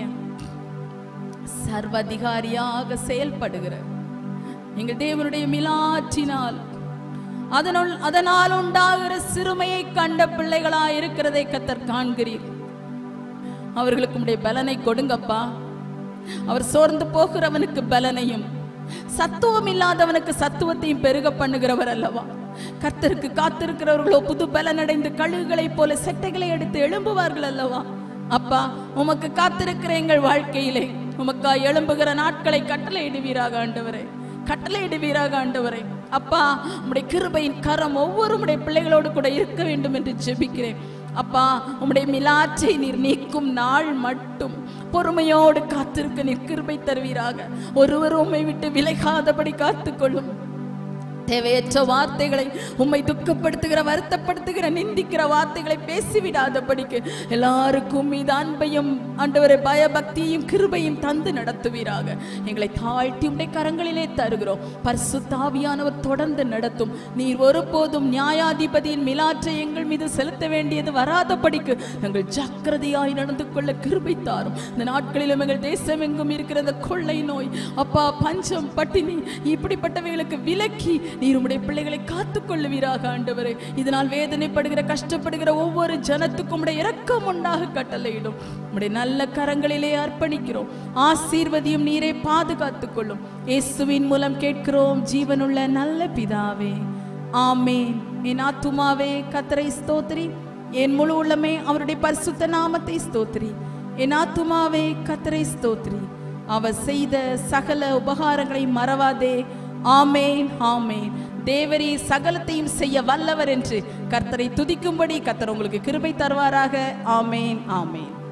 சர்வதிகாரியாக செயல்படுகிற எங்கள் தேவனுடைய மிலாற்றினால் அதனுள் அதனால் உண்டாகிற சிறுமையை கண்ட பிள்ளைகளா இருக்கிறதை கத்தர் காண்கிறீர் அவர்களுக்கு உடைய பலனை கொடுங்கப்பா அவர் சோர்ந்து போகிறவனுக்கு பலனையும் சத்துவம் இல்லாதவனுக்கு சத்துவத்தையும் பெருக பண்ணுகிறவர் அல்லவா கர்த்தருக்கு காத்திருக்கிறவர்களோ புது பலனடைந்து கழுகுகளைப் போல செட்டைகளை எடுத்து எழும்புவார்கள் அல்லவா அப்பா உமக்கு காத்திருக்கிற எங்கள் வாழ்க்கையிலே உமக்கா எழும்புகிற நாட்களை கட்டளையிடுவீராக ஆண்டவரே கட்டளையிடுவீராக ஆண்டவரே அப்பா உம்முடைய கிருபையின் கரம் ஒவ்வொரு உம்முடைய பிள்ளைகளோடு கூட இருக்க வேண்டும் என்று ஜெபிக்கிறேன் அப்பா உம்முடைய மிலாற்றை நீர் நீக்கும் நாள் மட்டும் பொறுமையோடு காத்திருக்க நீர் கிருபை தருவீராக ஒருவர் உம்மை விட்டு விலகாதபடி காத்துக்கொள்ளும் தேவையற்ற வார்த்தைகளை உம்மை துக்கப்படுத்துகிற வருத்தப்படுத்துகிற நிந்திக்கிற வார்த்தைகளை பேசிவிடாதபடிக்கு எல்லாருக்கும் மீது அன்பையும் ஆண்டவரை பயபக்தியும் கிருபையும் தந்து நடத்துவீராக எங்களை தாழ்த்தி உடைய கரங்களிலே தருகிறோம் பரிசுத்தாவியானவர் தொடர்ந்து நடத்தும் நீர் ஒருபோதும் நியாயாதிபதியின் மிலாற்றை எங்கள் மீது செலுத்த வேண்டியது வராதபடிக்கு நாங்கள் ஜாக்கிரதையாய் நடந்து கொள்ள கிருபை தாரும் இந்த நாட்களிலும் எங்கள் தேசம் எங்கும் இருக்கிற இந்த கொள்ளை நோய் அப்பா பஞ்சம் பட்டினி இப்படிப்பட்டவைகளுக்கு விலக்கி நீர் உம்முடைய பிள்ளைகளை காத்துக் கொள்ளுவீராக ஆண்டவரே இதனால் வேதனைப்படுகிற கஷ்டப்படுகிற ஒவ்வொரு ஜனத்துக்கும் உம்முடைய இரக்கம் உண்டாக கட்டளையிடும் உம்முடைய நல்ல கரங்களிலே அர்ப்பணிக்கிறோம் ஆசீர்வதியும் நீரை பாதுகாத்துக் கொள்ளும் இயேசுவின் மூலம் கேட்கிறோம் ஜீவனுள்ள நல்ல பிதாவே ஆமேன் என் ஆத்துமாவே கத்தரை ஸ்தோத்திரி என் முழு உள்ளமே அவருடைய பரிசுத்த நாமத்தை ஸ்தோத்திரி என் ஆத்துமாவே கத்தரை ஸ்தோத்திரி அவர் செய்த சகல உபகாரங்களை மறவாதே ஆமேன் ஆமேன் தேவரே சகலத்தையும் செய்ய வல்லவர் என்று கர்த்தரை துதிக்கும்படி கர்த்தர் உங்களுக்கு கிருபை தருவாராக ஆமேன் ஆமேன்